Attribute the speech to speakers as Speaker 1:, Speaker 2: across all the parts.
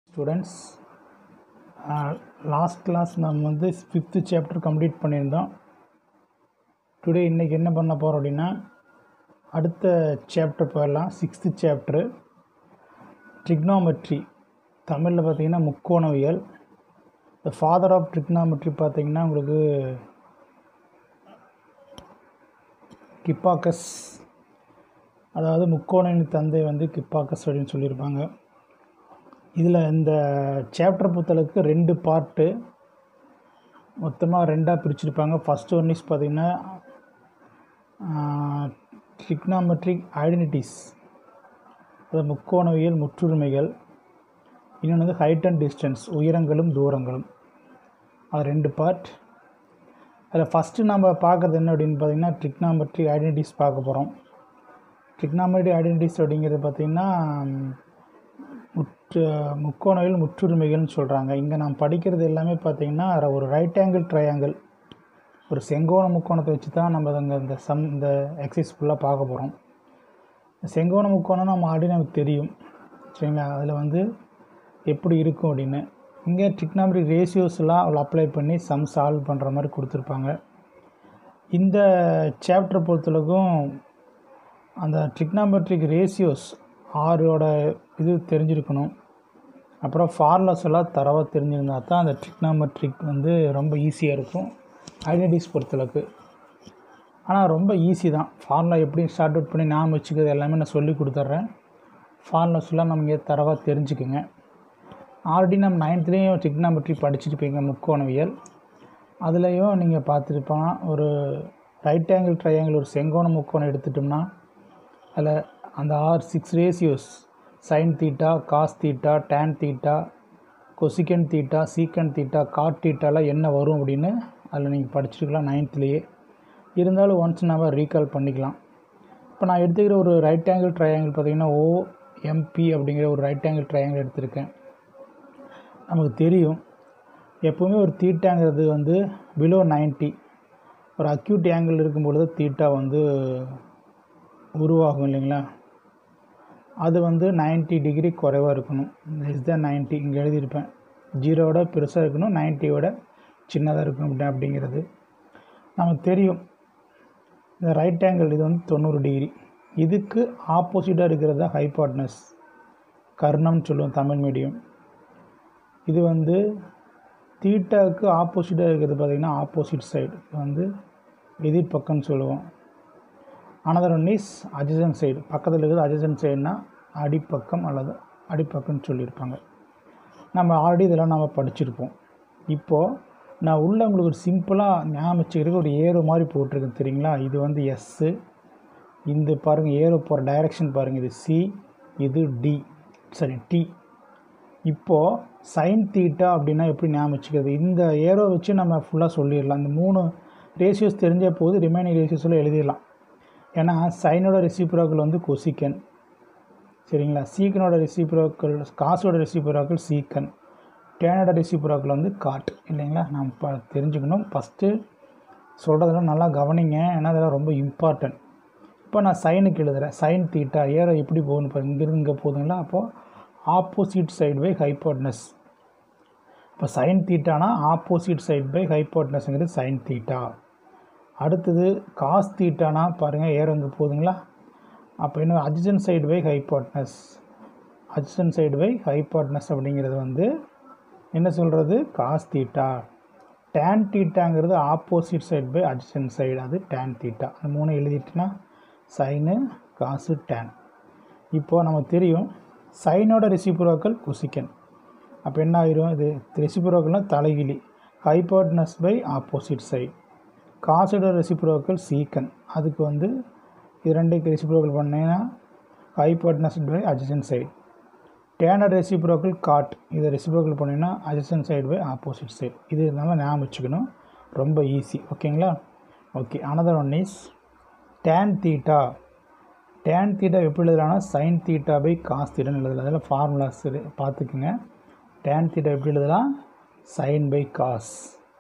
Speaker 1: students last class நம்ம வந்து fifth chapter complete பண்ணியிருந்தோம் டுடே இன்றைக்கி என்ன பண்ண போகிறோம் அப்படின்னா அடுத்த சாப்டர் போயிடலாம் சிக்ஸ்த்து சாப்டரு ட்ரிக்னாமெட்ரி தமிழில் பார்த்தீங்கன்னா முக்கோணவியல் த ஃபாதர் ஆஃப் ட்ரிக்னாமெட்ரி பார்த்தீங்கன்னா உங்களுக்கு கிப்பாக்கஸ் அதாவது முக்கோணவின் தந்தை வந்து கிப்பாக்கஸ் அப்படின்னு சொல்லியிருப்பாங்க இதில் இந்த சாப்டர் பொறுத்தளவுக்கு ரெண்டு பார்ட்டு மொத்தமாக ரெண்டாக பிரிச்சிருப்பாங்க ஃபஸ்ட் ஒன் இஸ் பார்த்திங்கன்னா ட்ரிக்னாமெட்ரிக் ஐடென்டிட்டிஸ் அது முக்கோணவியல் முற்றுரிமைகள் இன்னொன்று வந்து ஹைட் அண்ட் டிஸ்டன்ஸ் உயரங்களும் தூரங்களும் அது ரெண்டு பார்ட் அதில் ஃபஸ்ட்டு நம்ம பார்க்குறது என்ன அப்படின்னு பார்த்தீங்கன்னா ட்ரிக்னாமெட்ரிக் ஐடென்டிட்டிஸ் பார்க்க போகிறோம் ட்ரிக்னாமெட்ரிக் ஐடென்டிட்டிஸ் அப்படிங்கிறது பார்த்திங்கன்னா முற்று முக்கோணவியல் முற்றுரிமைகள்னு சொல்கிறாங்க இங்கே நான் படிக்கிறது எல்லாமே பார்த்திங்கன்னா ஒரு ரைட் ஆங்கிள் ட்ரையாங்கிள் ஒரு செங்கோண முக்கோணத்தை வச்சு தான் நம்ம அங்கே இந்த சம் இந்த எக்ஸசைஸ் ஃபுல்லாக பார்க்க போகிறோம் செங்கோண முக்கோணம் நம்ம ஆல்ரெடி நமக்கு தெரியும் சரிங்களா அதில் வந்து எப்படி இருக்கும் அப்படின்னு இங்கே ட்ரிக்னாமெட்ரிக் ரேஷியோஸ்லாம் அவ்வளோ அப்ளை பண்ணி சம் சால்வ் பண்ணுற மாதிரி கொடுத்துருப்பாங்க இந்த சாப்டர் பொறுத்தளவுக்கும் அந்த ட்ரிக்னாமெட்ரிக் ரேஷியோஸ் ஆரோட இது தெரிஞ்சிருக்கணும் அப்புறம் ஃபார்முலாஸ் எல்லாம் தரவாக தெரிஞ்சிருந்தா தான் அந்த ட்ரிக்னாமெட்ரிக் வந்து ரொம்ப ஈஸியாக இருக்கும் ஐடென்டிஸ் பொறுத்தளவுக்கு ஆனால் ரொம்ப ஈஸி தான் ஃபார்முலா எப்படி ஸ்டார்ட் அவுட் பண்ணி நான் வச்சுக்கிறது எல்லாமே நான் சொல்லி கொடுத்துட்றேன் ஃபார்முலாஸ்லாம் நம்ம இங்கே தரவாக தெரிஞ்சுக்குங்க ஆல்ரெடி நம்ம நைன்த்லேயும் ட்ரிக்னாமெட்ரி படிச்சுருப்பீங்க முக்கோணவியல் அதுலேயும் நீங்கள் பார்த்துருப்பாங்க ஒரு ரைட் ஆங்கிள் ட்ரையாங்கிள் ஒரு செங்கோண முக்கோணம் எடுத்துட்டோம்னா அதில் அந்த are six ratios sine theta cos theta tan theta cosecant theta சீக்கன் தீட்டா காட் தீட்டாலாம் என்ன வரும் அப்படின்னு அதில் நீங்கள் படிச்சிருக்கலாம் நைன்த்லேயே இருந்தாலும் ஒன்ஸ் நம்ம ரீகால் பண்ணிக்கலாம் இப்போ நான் எடுத்துக்கிற ஒரு ரைட் ஆங்கிள் ட்ரையாங்கிள் பார்த்திங்கன்னா ஓஎம்பி அப்படிங்கிற ஒரு ரைட் ஆங்கிள் ட்ரையாங்கிள் எடுத்திருக்கேன் நமக்கு தெரியும் எப்போவுமே ஒரு தீட்டாங்கிறது வந்து பிலோ நைன்ட்டி ஒரு அக்யூட் ஆங்கிள் இருக்கும் பொழுது தீட்டா வந்து உருவாகும் இல்லைங்களா அது வந்து நைன்ட்டி டிகிரி குறைவாக இருக்கணும் லெஸ் தேன் நைன்ட்டி இங்கே எழுதியிருப்பேன் ஜீரோவோட பெருசாக இருக்கணும் நைன்ட்டியோட சின்னதாக இருக்கணும் அப்படி அப்படிங்கிறது நமக்கு தெரியும் இந்த ரைட் ஆங்கிள் இது வந்து தொண்ணூறு டிகிரி இதுக்கு ஆப்போசிட்டாக இருக்கிறது தான் ஹைபாட்னஸ் கர்ணம்னு சொல்லுவோம் தமிழ் மீடியம் இது வந்து தீட்டாவுக்கு ஆப்போசிட்டாக இருக்கிறது பார்த்திங்கன்னா ஆப்போசிட் சைடு வந்து எதிர்பக்கம்னு சொல்லுவோம் another one is adjacent side பக்கத்தில் இருக்கிறது அஜசன் சைடுனா அடிப்பக்கம் அல்லது அடிப்பக்கம்னு சொல்லியிருப்பாங்க நம்ம ஆல்ரெடி இதெல்லாம் நம்ம படிச்சிருப்போம் இப்போது நான் உள்ள உங்களுக்கு ஒரு சிம்பிளாக ஞாபகம் வச்சுக்கிறதுக்கு ஒரு ஏரோ மாதிரி போட்டிருக்கேன் தெரியுங்களா இது வந்து எஸ்ஸு இந்த பாருங்கள் ஏரோ போகிற டைரெக்ஷன் பாருங்கள் இது சி இது டி சரி டி இப்போது சைன் தீட்டா அப்படின்னா எப்படி ஞாபகம் வச்சுக்கிறது இந்த ஏரோ வச்சு நம்ம ஃபுல்லாக சொல்லிடலாம் இந்த மூணு ரேஷியோஸ் தெரிஞ்ச போது ரிமைனிங் ரேஷியோஸில் எழுதிடலாம் ஏன்னா சைனோட ரெசிப்ரோக்கல் வந்து கொசிக்கன் சரிங்களா சீக்கனோட ரெசிப்ரோக்கல் காசோட ரெசிப்ரோக்கல் சீக்கன் டேனோட ரெசிப்ரோக்கல் வந்து காட் இல்லைங்களா நம்ம இப்போ தெரிஞ்சுக்கணும் ஃபஸ்ட்டு சொல்கிறதெல்லாம் நல்லா கவனிங்க ஏன்னா அதெல்லாம் ரொம்ப இம்பார்ட்டன்ட் இப்போ நான் சைனுக்கு எழுதுகிறேன் சைன் தீட்டா ஏரோ எப்படி போகணும் இப்போ இங்கேருந்து இங்கே போகுதுங்களா அப்போது ஆப்போசிட் சைடு பை ஹைப்போட்னஸ் இப்போ சைன் தீட்டானா ஆப்போசிட் சைடு பை ஹைப்போட்னஸ்ங்கிறது சைன் தீட்டா அடுத்தது காஸ் தீட்டானா பாருங்கள் ஏரோ இங்கே போகுதுங்களா அப்போ இன்னும் adjacent side by hypotenuse adjacent side by hypotenuse அப்படிங்கிறது வந்து என்ன சொல்கிறது காஸ் தீட்டா டேன் தீட்டாங்கிறது opposite side by adjacent side அது டேன் தீட்டா அந்த மூணு எழுதிட்டுனா சைனு காசு டேன் இப்போது நமக்கு தெரியும் சைனோட ரெசிபுரோக்கல் குசிக்கன் அப்போ என்ன ஆயிரும் இது ரெசிபுரோக்கல்னால் தலைகிலி ஹைப்போட்னஸ் பை ஆப்போசிட் சைடு காசோட ரெசிப்ரோக்கல் சீக்கன் அதுக்கு வந்து இது ரெண்டுக்கு ரெசிப்ரோக்கல் பண்ணிங்கன்னா ஹைப்போட்னஸ் பை அட்ஜசன் சைடு டேனர் ரெசிப்ரோக்கல் காட் இதை ரெசிப்ரோக்கல் பண்ணிங்கன்னா adjacent side by opposite side இது நம்ம ஞாபகம் வச்சுக்கணும் ரொம்ப ஈஸி ஓகேங்களா okay another one is tan theta tan theta எப்படி எழுதலாம்னா சைன் தீட்டா பை காஸ் தீட்டான்னு எழுதலாம் அதில் ஃபார்முலாஸ் பார்த்துக்குங்க டேன் தீட்டா எப்படி எழுதலாம் sine by cos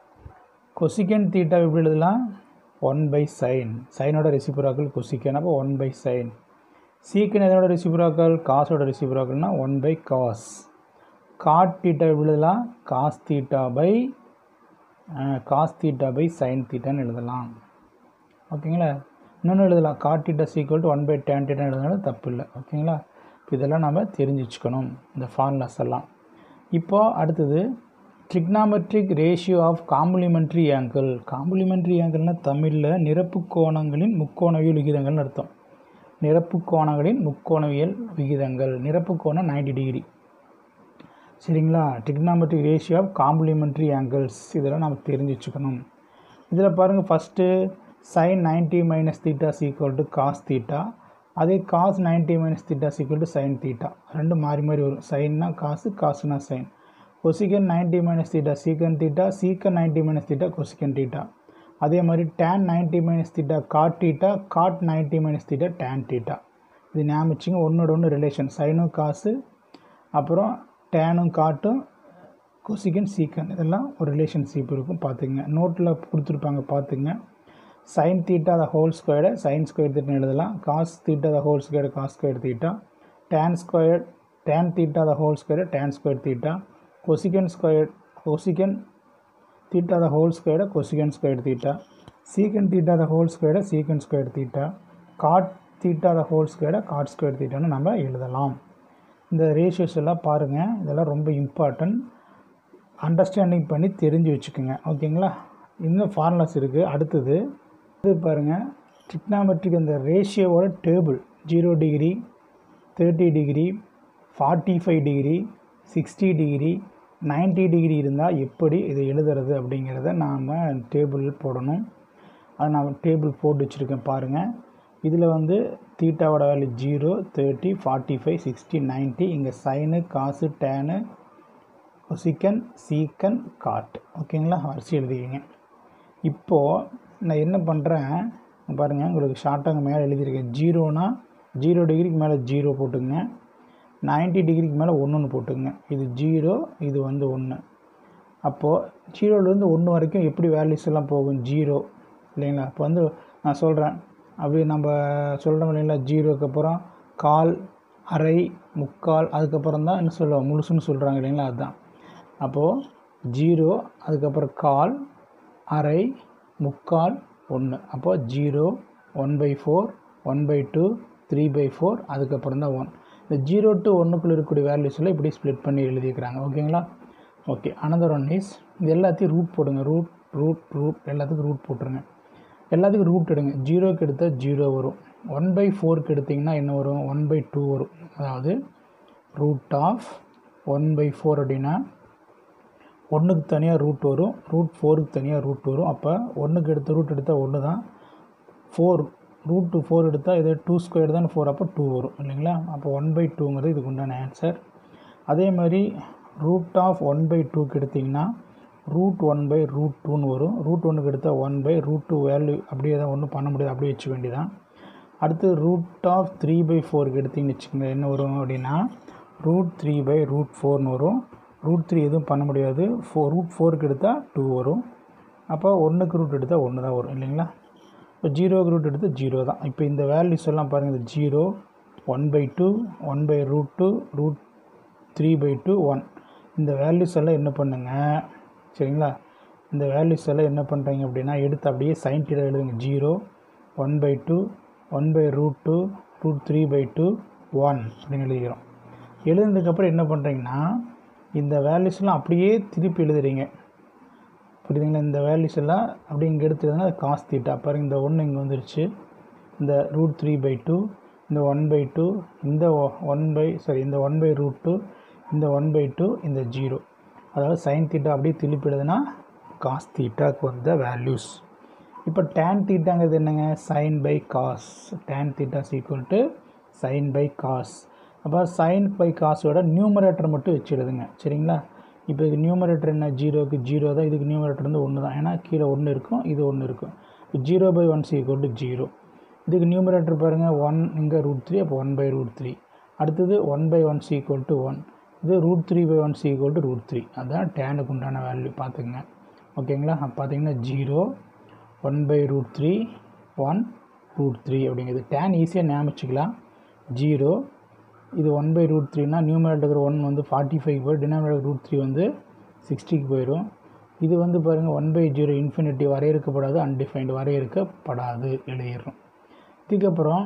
Speaker 1: cosecant theta எப்படி எழுதலாம் ஒன் பை சைன் சைனோட ரெசிபுராக்கள் கொசிக்கன் அப்போ ஒன் பை சைன் சீக்கன் எதனோட ரெசிபுராக்கள் காசோட ரெசிபுராக்கள்னால் one by cos cot theta எழுதலாம் cos theta by cos theta by sine தீட்டான்னு எழுதலாம் ஓகேங்களா இன்னொன்று எழுதலாம் cot theta sequel to one by tan தீட்டான்னு எழுதினாலும் தப்பு இல்லை ஓகேங்களா இதெல்லாம் நம்ம தெரிஞ்சு வச்சுக்கணும் இந்த ஃபார்முலாஸ் எல்லாம் இப்போ அடுத்தது trigonometric ratio of complementary angle complementary ஆங்கிள்னால் தமிழில் நிரப்பு கோணங்களின் முக்கோணவியல் விகிதங்கள்னு அர்த்தம் நிரப்பு கோணங்களின் முக்கோணவியல் விகிதங்கள் நிரப்பு கோணம் 90 டிகிரி சரிங்களா trigonometric ratio of complementary angles இதெல்லாம் நம்ம தெரிஞ்சு வச்சுக்கணும் இதில் பாருங்கள் first sine 90 minus theta sequel to cos theta அதே cos 90 minus theta sequel to sine theta ரெண்டும் மாறி மாறி வரும் சைன்னா காசு காசுனா சைன் கொசிகன் 90 மைனஸ் தீட்டா சீக்கன் theta secant 90 minus theta cosecant theta அதே மாதிரி tan 90 minus theta cot theta cot 90 minus theta tan theta இது ஞாபகம் வச்சுங்க ஒன்றோட ஒன்று ரிலேஷன் சைனும் காசு அப்புறம் டேனும் காட்டும் கொசிகன் சீக்கன் இதெல்லாம் ஒரு ரிலேஷன்ஷிப் இருக்கும் பார்த்துங்க நோட்டில் கொடுத்துருப்பாங்க பார்த்துங்க சைன் தீட்டா த ஹோல் ஸ்கொயர்டை சைன் ஸ்கொயர் தீட்டான்னு எழுதலாம் cos theta the whole square cos square theta tan square tan theta the whole square tan square theta கொசிகன் square cosecant theta the whole ஸ்கொயர்டை கொசிகன் ஸ்கொயர் தீட்டா சீக்கன் theta the whole ஸ்கொயர்டை secant square theta cot theta the whole ஸ்கொயர்டை cot square தீட்டான்னு நம்ம எழுதலாம் இந்த ratios எல்லாம் பாருங்கள் இதெல்லாம் ரொம்ப இம்பார்ட்டன்ட் அண்டர்ஸ்டாண்டிங் பண்ணி தெரிஞ்சு வச்சுக்கோங்க ஓகேங்களா இன்னும் ஃபார்முலாஸ் இருக்குது அடுத்தது இது பாருங்கள் ட்ரிக்னாமெட்ரிக் அந்த ரேஷியோவோட table zero degree thirty degree forty five degree sixty degree 90 degree இருந்தால் எப்படி இதை எழுதுறது அப்படிங்கிறத நாம் டேபிள் போடணும் அதை நான் டேபிள் போட்டு வச்சுருக்கேன் பாருங்கள் இதில் வந்து தீட்டாவோட value zero thirty forty five sixty ninety இங்கே சைனு காசு டேனு கொசிக்கன் சீக்கன் காட் ஓகேங்களா வரிசை எழுதிக்கிங்க இப்போது நான் என்ன பண்ணுறேன் பாருங்கள் உங்களுக்கு ஷார்ட்டாக அங்கே மேலே எழுதியிருக்கேன் ஜீரோனா ஜீரோ டிகிரிக்கு மேலே ஜீரோ போட்டுங்க 90 டிகிரிக்கு மேலே ஒன்றுன்னு போட்டுங்க இது ஜீரோ இது வந்து ஒன்று அப்போது ஜீரோலேருந்து ஒன்று வரைக்கும் எப்படி வேல்யூஸ் எல்லாம் போகும் ஜீரோ இல்லைங்களா இப்போ வந்து நான் சொல்கிறேன் அப்படி நம்ம சொல்கிறோம் இல்லைங்களா ஜீரோக்கு அப்புறம் கால் அரை முக்கால் அதுக்கப்புறம் தான் என்ன சொல்லுவோம் முழுசுன்னு சொல்கிறாங்க இல்லைங்களா அதுதான் அப்போது ஜீரோ அதுக்கப்புறம் கால் அரை முக்கால் ஒன்று அப்போது zero one by four one by two three by four அதுக்கப்புறம் தான் ஒன் இந்த ஜீரோ டு ஒன்றுக்குள்ளே இருக்கக்கூடிய வேல்யூஸில் இப்படி ஸ்ப்ளிட் பண்ணி எழுதிக்கிறாங்க ஓகேங்களா ஓகே அனதர் ஒன் இஸ் இது எல்லாத்தையும் ரூட் போடுங்க ரூட் ரூட் ரூட் எல்லாத்துக்கும் ரூட் போட்டுருங்க எல்லாத்துக்கும் ரூட் எடுங்க ஜீரோக்கு எடுத்தால் ஜீரோ வரும் ஒன் பை ஃபோருக்கு எடுத்திங்கன்னா என்ன வரும் ஒன் பை டூ வரும் அதாவது root of one by four அப்படின்னா ஒன்றுக்கு தனியாக ரூட் வரும் ரூட் ஃபோருக்கு தனியாக ரூட் வரும் அப்போ ஒன்றுக்கு எடுத்த ரூட் எடுத்தால் ஒன்று தான் ஃபோர் ரூட் டூ ஃபோர் எடுத்தால் இது டூ ஸ்கொயர் தான் ஃபோர் அப்போ டூ வரும் இல்லைங்களா அப்போ ஒன் பை டூங்கிறது இதுக்கு உண்டான ஆன்சர் அதே மாதிரி ரூட் ஆஃப் ஒன் பை டூக்கு எடுத்திங்கன்னா ரூட் ஒன் பை ரூட் டூன்னு வரும் ரூட் ஒன்றுக்கு எடுத்தால் one by root two value அப்படியே தான் ஒன்றும் பண்ண முடியாது அப்படியே வச்சுக்க வேண்டியதான் அடுத்து ரூட் ஆஃப் த்ரீ பை ஃபோருக்கு எடுத்திங்கன்னு வச்சுக்கோங்க என்ன வரும் அப்படின்னா ரூட் த்ரீ பை ரூட் ஃபோர்னு வரும் ரூட் த்ரீ எதுவும் பண்ண முடியாது ஃபோ ரூட் ஃபோருக்கு எடுத்தால் டூ வரும் அப்போ ஒன்றுக்கு ரூட் எடுத்தால் ஒன்று தான் வரும் இல்லைங்களா இப்போ ஜீரோக்கு ரூட் எடுத்து ஜீரோ தான் இப்போ இந்த வேல்யூஸ் எல்லாம் பாருங்கள் இந்த zero one by two one by root two root three by two one இந்த வேல்யூஸ் எல்லாம் என்ன பண்ணுங்க சரிங்களா இந்த வேல்யூஸ் எல்லாம் என்ன பண்ணுறீங்க அப்படின்னா எடுத்து அப்படியே சைன் டீடா எழுதுங்க zero one by two one by root two root three by two one அப்படின்னு எழுதிக்கிறோம் எழுதுனதுக்கப்புறம் என்ன பண்ணுறீங்கன்னா இந்த வேல்யூஸ்லாம் அப்படியே திருப்பி எழுதுறீங்க புரியுதுங்களா இந்த வேல்யூஸ் எல்லாம் அப்படி இங்கே எடுத்துருந்தா அது காஸ் தீட்டா பாருங்க இந்த ஒன்று இங்கே வந்துருச்சு இந்த ரூட் த்ரீ பை டூ இந்த ஒன் பை டூ இந்த ஒன் பை சாரி இந்த ஒன் பை ரூட் டூ இந்த ஒன் பை டூ இந்த ஜீரோ அதாவது சைன் தீட்டா அப்படியே திருப்பி எழுதுனா காஸ் தீட்டாக்கு வந்த வேல்யூஸ் இப்போ டேன் தீட்டாங்கிறது என்னங்க sine by cos tan theta equal to sine by cos அப்போ சைன் பை காஸோட நியூமரேட்டர் மட்டும் வச்சு எழுதுங்க சரிங்களா இப்போ இது நியூமரேட்டர் என்ன ஜீரோக்கு ஜீரோ தான் இதுக்கு நியூமரேட்டர் வந்து ஒன்று தான் ஏன்னா கீழே ஒன்று இருக்கும் இது ஒன்று இருக்கும் இப்போ zero by one equal to zero இதுக்கு நியூமரேட்டர் பாருங்கள் ஒன் இங்கே ரூட் த்ரீ அப்போ ஒன் பை ரூட் த்ரீ அடுத்தது one by one equal to one இது root three by one equal to root three அதுதான் டேனுக்கு உண்டான வேல்யூ பார்த்துங்க ஓகேங்களா அப்போ பார்த்தீங்கன்னா zero one by root three one root three அப்படிங்கிறது டேன் ஈஸியாக ஞாபகம் வச்சுக்கலாம் ஜீரோ இது ஒன் பை ரூட் த்ரீனா நியூமரேட்டர் ஒன் வந்து ஃபார்ட்டி ஃபைவ் போய் டினாமினேட்டர் ரூட் த்ரீ வந்து சிக்ஸ்டிக்கு போயிடும் இது வந்து பாருங்கள் ஒன் பை ஜீரோ இன்ஃபினிட்டி வரையறுக்கப்படாது அன்டிஃபைன்டு வரையறுக்கப்படாது எழுதிடுறோம் இதுக்கப்புறம்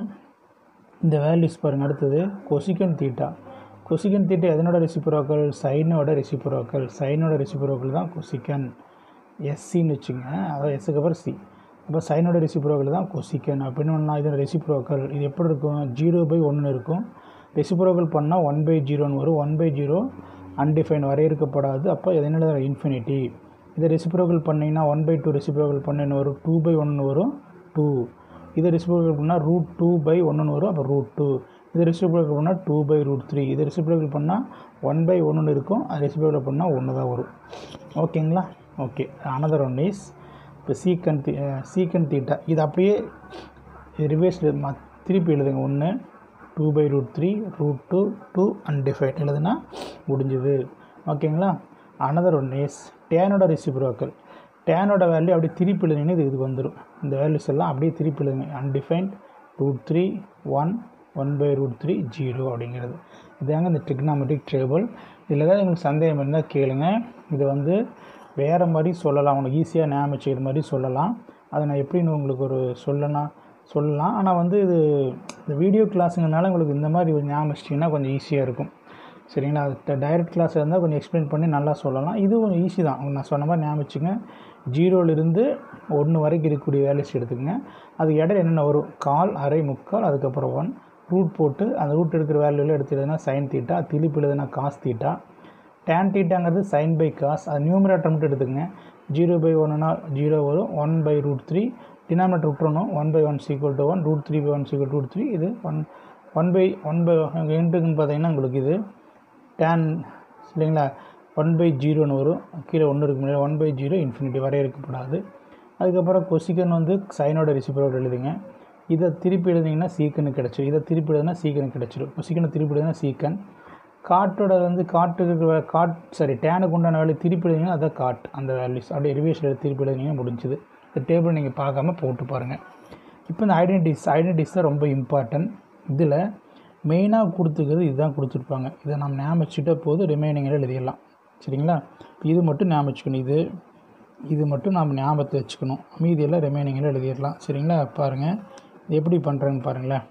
Speaker 1: இந்த வேல்யூஸ் பாருங்கள் அடுத்தது கொசிகன் தீட்டா கொசிகன் தீட்டா எதனோட ரெசிப்ரோக்கல் சைனோட ரெசிப்ரோக்கல் சைனோட ரெசிப்ரோக்கல் தான் கொசிகன் எஸ்சின்னு வச்சுங்க அதாவது எஸ்ஸுக்கு அப்புறம் சி அப்போ சைனோட ரெசிப்ரோக்கல் தான் கொசிக்கன் அப்படின்னு ஒன்றா இதோட ரெசிப்ரோக்கல் இது எப்படி இருக்கும் ஜீரோ பை ஒன்று இருக்கும் ரெசிப்ரோக்கல் பண்ணால் ஒன் பை ஜீரோன்னு வரும் ஒன் பை ஜீரோ அன்டிஃபைன் வரையறுக்கப்படாது அப்போ எதனால இன்ஃபினிட்டி இதை ரெசிப்ரோக்கல் பண்ணிங்கன்னா ஒன் பை டூ ரெசிப்ரோக்கல் பண்ண வரும் டூ பை ஒன்று வரும் டூ இதை ரெசிப்ரோக்கல் பண்ணால் ரூட் டூ பை ஒன்றுன்னு வரும் அப்போ ரூட் டூ இது ரெசிப்ரோக்கல் பண்ணால் டூ பை ரூட் த்ரீ இது ரெசிப்ரோக்கல் பண்ணால் ஒன் பை ஒன்று இருக்கும் அது ரெசிப்ரோக்கல் பண்ணால் ஒன்று தான் வரும் ஓகேங்களா ஓகே அனதர் ஒன் இஸ் இப்போ சீக்கன் தீ சீக்கன் தீட்டா இது அப்படியே ரிவேர்ஸில் மா திருப்பி எழுதுங்க ஒன்று two by root three root two two undefined எழுதுனா முடிஞ்சுது ஓகேங்களா அனதர் ஒன் இஸ் டேனோட ரெசிப்ரோக்கல் டேனோட வேல்யூ அப்படியே திருப்பி எழுதினீங்கன்னா இது இதுக்கு வந்துடும் இந்த வேல்யூஸ் எல்லாம் அப்படியே திருப்பி எழுதுங்க undefined root three one one by root three zero அப்படிங்கிறது இதாங்க இந்த ட்ரிக்னாமெட்ரிக் டேபிள் இதில் தான் உங்களுக்கு சந்தேகம் இருந்தால் கேளுங்க இது வந்து வேறு மாதிரி சொல்லலாம் உங்களுக்கு ஈஸியாக ஞாபகம் வச்சுக்கிற மாதிரி சொல்லலாம் அதை நான் எப்படின்னு உங்களுக்கு ஒரு சொல்லணும் சொல்லலாம் ஆனால் வந்து இது இந்த வீடியோ கிளாஸுங்கனால உங்களுக்கு இந்த மாதிரி ஒரு ஞாபகம் வச்சிட்டிங்கன்னா கொஞ்சம் ஈஸியாக இருக்கும் சரிங்களா அது டைரக்ட் கிளாஸ் இருந்தால் கொஞ்சம் எக்ஸ்பிளைன் பண்ணி நல்லா சொல்லலாம் இது கொஞ்சம் ஈஸி தான் நான் சொன்ன மாதிரி ஞாபகம் வச்சுங்க ஜீரோலேருந்து ஒன்று வரைக்கும் இருக்கக்கூடிய வேல்யூஸ் எடுத்துக்கங்க அது இடையில என்னென்ன வரும் கால் அரை முக்கால் அதுக்கப்புறம் ஒன் ரூட் போட்டு அந்த ரூட் எடுக்கிற வேல்யூவில் எடுத்துடுதுன்னா சைன் தீட்டா திருப்பி எழுதுனா காஸ் தீட்டா டேன் தீட்டாங்கிறது சைன் பை காஸ் அது நியூமரேட்டர் மட்டும் எடுத்துக்கங்க ஜீரோ பை ஒன்றுனா ஜீரோ வரும் one by root three denominator விட்டுறணும் one by one is equal to one root three by one is equal root three இது one one by one by எண்டுக்குன்னு பார்த்தீங்கன்னா உங்களுக்கு இது டேன் இல்லைங்களா ஒன் பை ஜீரோன்னு வரும் கீழே ஒன்று இருக்கு முடியாது ஒன் பை ஜீரோ இன்ஃபினிட்டி வரையறுக்கப்படாது அதுக்கப்புறம் கொசிக்கன் வந்து சைனோட ரெசிப்ரோட் எழுதுங்க இதை திருப்பி எழுதிங்கன்னா சீக்கனு கிடச்சிடும் இதை திருப்பி எழுதுனா சீக்கனு கிடச்சிடும் கொசிக்கனை திருப்பி எழுதுனா சீக்கன் காட்டோட வந்து காட்டுக்கு காட் சாரி டேனுக்கு உண்டான வேல்யூ திருப்பி எழுதிங்கன்னா அதான் காட் அந்த வேல்யூஸ் அப்படியே ரிவேஷன் திருப்பி எழுதினீங்கன்னா முடிஞ்சுது இந்த டேபிள் நீங்கள் பார்க்காம போட்டு பாருங்கள் இப்போ இந்த ஐடென்டிஸ் ஐடென்டிஸ் தான் ரொம்ப இம்பார்ட்டன்ட் இதில் மெயினாக கொடுத்துக்கிறது இதுதான் கொடுத்துருப்பாங்க இதை நம்ம ஞாபகம் வச்சுட்டா போது ரிமைனிங்கில் எழுதிடலாம் சரிங்களா இது மட்டும் ஞாபகம் வச்சுக்கணும் இது இது மட்டும் நாம் ஞாபகத்தை வச்சுக்கணும் மீதியெல்லாம் ரிமைனிங்கில் எழுதிடலாம் சரிங்களா பாருங்கள் இது எப்படி பண்ணுறேன்னு பாருங்களேன்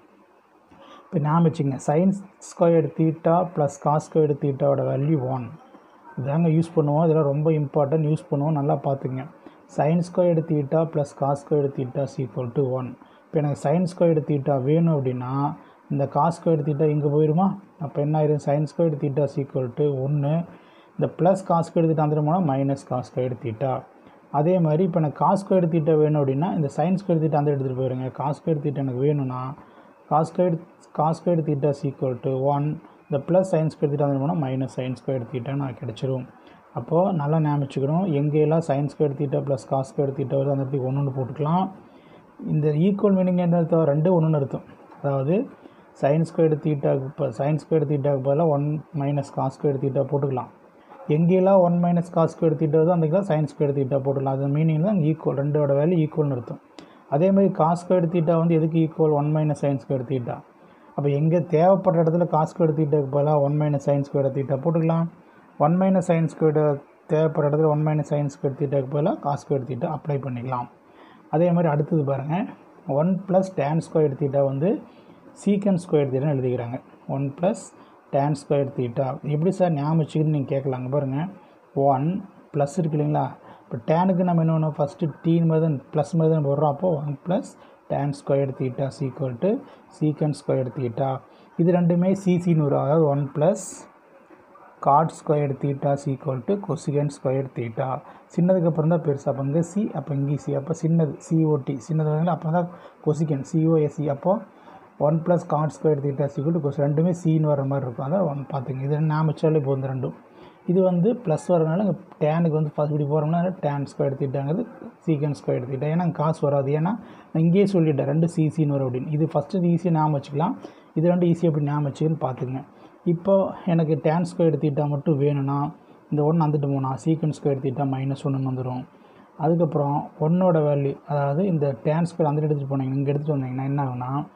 Speaker 1: இப்போ ஞாபகம் வச்சுங்க sines squared theta plus cos squared தீட்டாவோட வேல்யூ ஒன் இதாங்க யூஸ் பண்ணுவோம் இதெல்லாம் ரொம்ப இம்பார்ட்டன்ட் யூஸ் பண்ணுவோம் நல்லா பார்த்துங்க sine squared theta plus cos squared theta equal to one இப்போ எனக்கு சைன் ஸ்கொயர்டு தீட்டா வேணும் அப்படின்னா இந்த காஸ் ஸ்கொயர்டு தீட்டா இங்கே போயிடுமா அப்போ என்ன ஆயிரும் sine squared theta equal to ஒன்று இந்த ப்ளஸ் காஸ் ஸ்கொயர்டு தீட்டா வந்துட்டு போனால் மைனஸ் காஸ் ஸ்கொயர்டு தீட்டா அதே மாதிரி இப்போ எனக்கு காஸ் ஸ்கொயர்டு தீட்டா வேணும் அப்படின்னா இந்த சைன் ஸ்கொயர் தீட்டா அந்த எடுத்துகிட்டு போயிருங்க காஸ் ஸ்கொயர் தீட்டா எனக்கு வேணும்னா cos square cos square theta equal to one இந்த ப்ளஸ் சைன் ஸ்கொயர் தீட்டா வந்து போனால் மைனஸ் சைன் ஸ்கொயர் தீட்டா நான் கிடச்சிரும் அப்போது நல்லா ஞாபகம் வச்சுக்கணும் எங்கெல்லாம் sine square theta plus cos square theta வருது அந்த இடத்துக்கு ஒன்று போட்டுக்கலாம் இந்த ஈக்குவல் மீனிங் என்ன அர்த்தம் ரெண்டு ஒன்றுன்னு அர்த்தம் அதாவது சைன் ஸ்கொயர் தீட்டாக்கு இப்போ சைன் ஸ்கொயர் தீட்டாக்கு பதிலாக one minus cos square theta போட்டுக்கலாம் எங்கெல்லாம் one minus cos square theta வருதோ அன்றைக்கெல்லாம் சைன் ஸ்கொயர் தீட்டா போட்டுக்கலாம் அது மீனிங் தான் ஈக்குவல் ரெண்டோட வேல்யூ ஈக்குவல்னு அர்த்தம் அதே மாதிரி காஸ் ஸ்கொயர் தீட்டா வந்து எதுக்கு equal one minus sine square theta அப்போ எங்கே தேவைப்படுற இடத்துல காஸ் ஸ்கொயர் தீட்டாக்கு பதிலாக one minus sine square theta போட்டுக்கலாம் ஒன் மைனஸ் சைன் ஸ்கொயர் தேவைப்படுற இடத்துல ஒன் மைனஸ் சைன் ஸ்கொயர் தீட்டாக்கு பதிலாக காஸ் ஸ்கொயர் தீட்டா அப்ளை பண்ணிக்கலாம் அதே மாதிரி அடுத்தது பாருங்கள் one plus tan square theta வந்து சீக்கன் ஸ்கொயர் தீட்டான்னு எழுதிக்கிறாங்க one plus tan square theta எப்படி சார் ஞாபகம் வச்சுக்கிட்டு நீங்கள் கேட்கலாங்க பாருங்கள் ஒன் ப்ளஸ் இருக்கு இல்லைங்களா இப்போ டேனுக்கு நம்ம என்ன பண்ணுவோம் ஃபஸ்ட்டு டீன் மாதிரி தான் ப்ளஸ் மாதிரி தான் போடுறோம் அப்போது one plus tan square theta sequel to secant square theta இது ரெண்டுமே சிசின்னு வரும் அதாவது one plus cot square theta sequel to cosecant square theta சின்னதுக்கு அப்புறம் தான் பெருசு அப்போ இங்கே சி அப்போ இங்கே சி அப்போ சின்னது சிஓடி சின்னது அப்போ தான் கொசிகன் சிஓஎஸ்சி அப்போது one plus cot square theta sequel to cos ரெண்டுமே சின்னு வர மாதிரி இருக்கும் அதான் ஒன் பார்த்துங்க இது நான் வச்சாலே போதும் ரெண்டும் இது வந்து ப்ளஸ் வரனால இங்கே டேனுக்கு வந்து ஃபஸ்ட் இப்படி போகிறோம்னா டேன் ஸ்கொயர் தீட்டாங்கிறது சீக்கன் ஸ்கொயர் தீட்டா ஏன்னா காசு வராது ஏன்னா நான் இங்கேயே சொல்லிட்டேன் ரெண்டு சிசின்னு வரும் அப்படின்னு இது ஃபஸ்ட்டு ஈஸியாக ஞாபகம் வச்சுக்கலாம் இது ரெண்டு ஈஸியாக எப்படி ஞாபகம் வச்சுக்கன்னு பார்த்துங்க இப்போ எனக்கு டேன் ஸ்கொயர் தீட்டா மட்டும் வேணும்னா இந்த ஒன்று வந்துட்டு போனால் சீக்கன் ஸ்கொயர் தீட்டா மைனஸ் ஒன்று வந்துடும் அதுக்கப்புறம் ஒன்னோட வேல்யூ அதாவது இந்த டேன் ஸ்கொயர் அந்த எடுத்துகிட்டு போனீங்க இங்கே எடுத்துகிட்டு வந்தீங்கன்னா என்ன ஆகுனா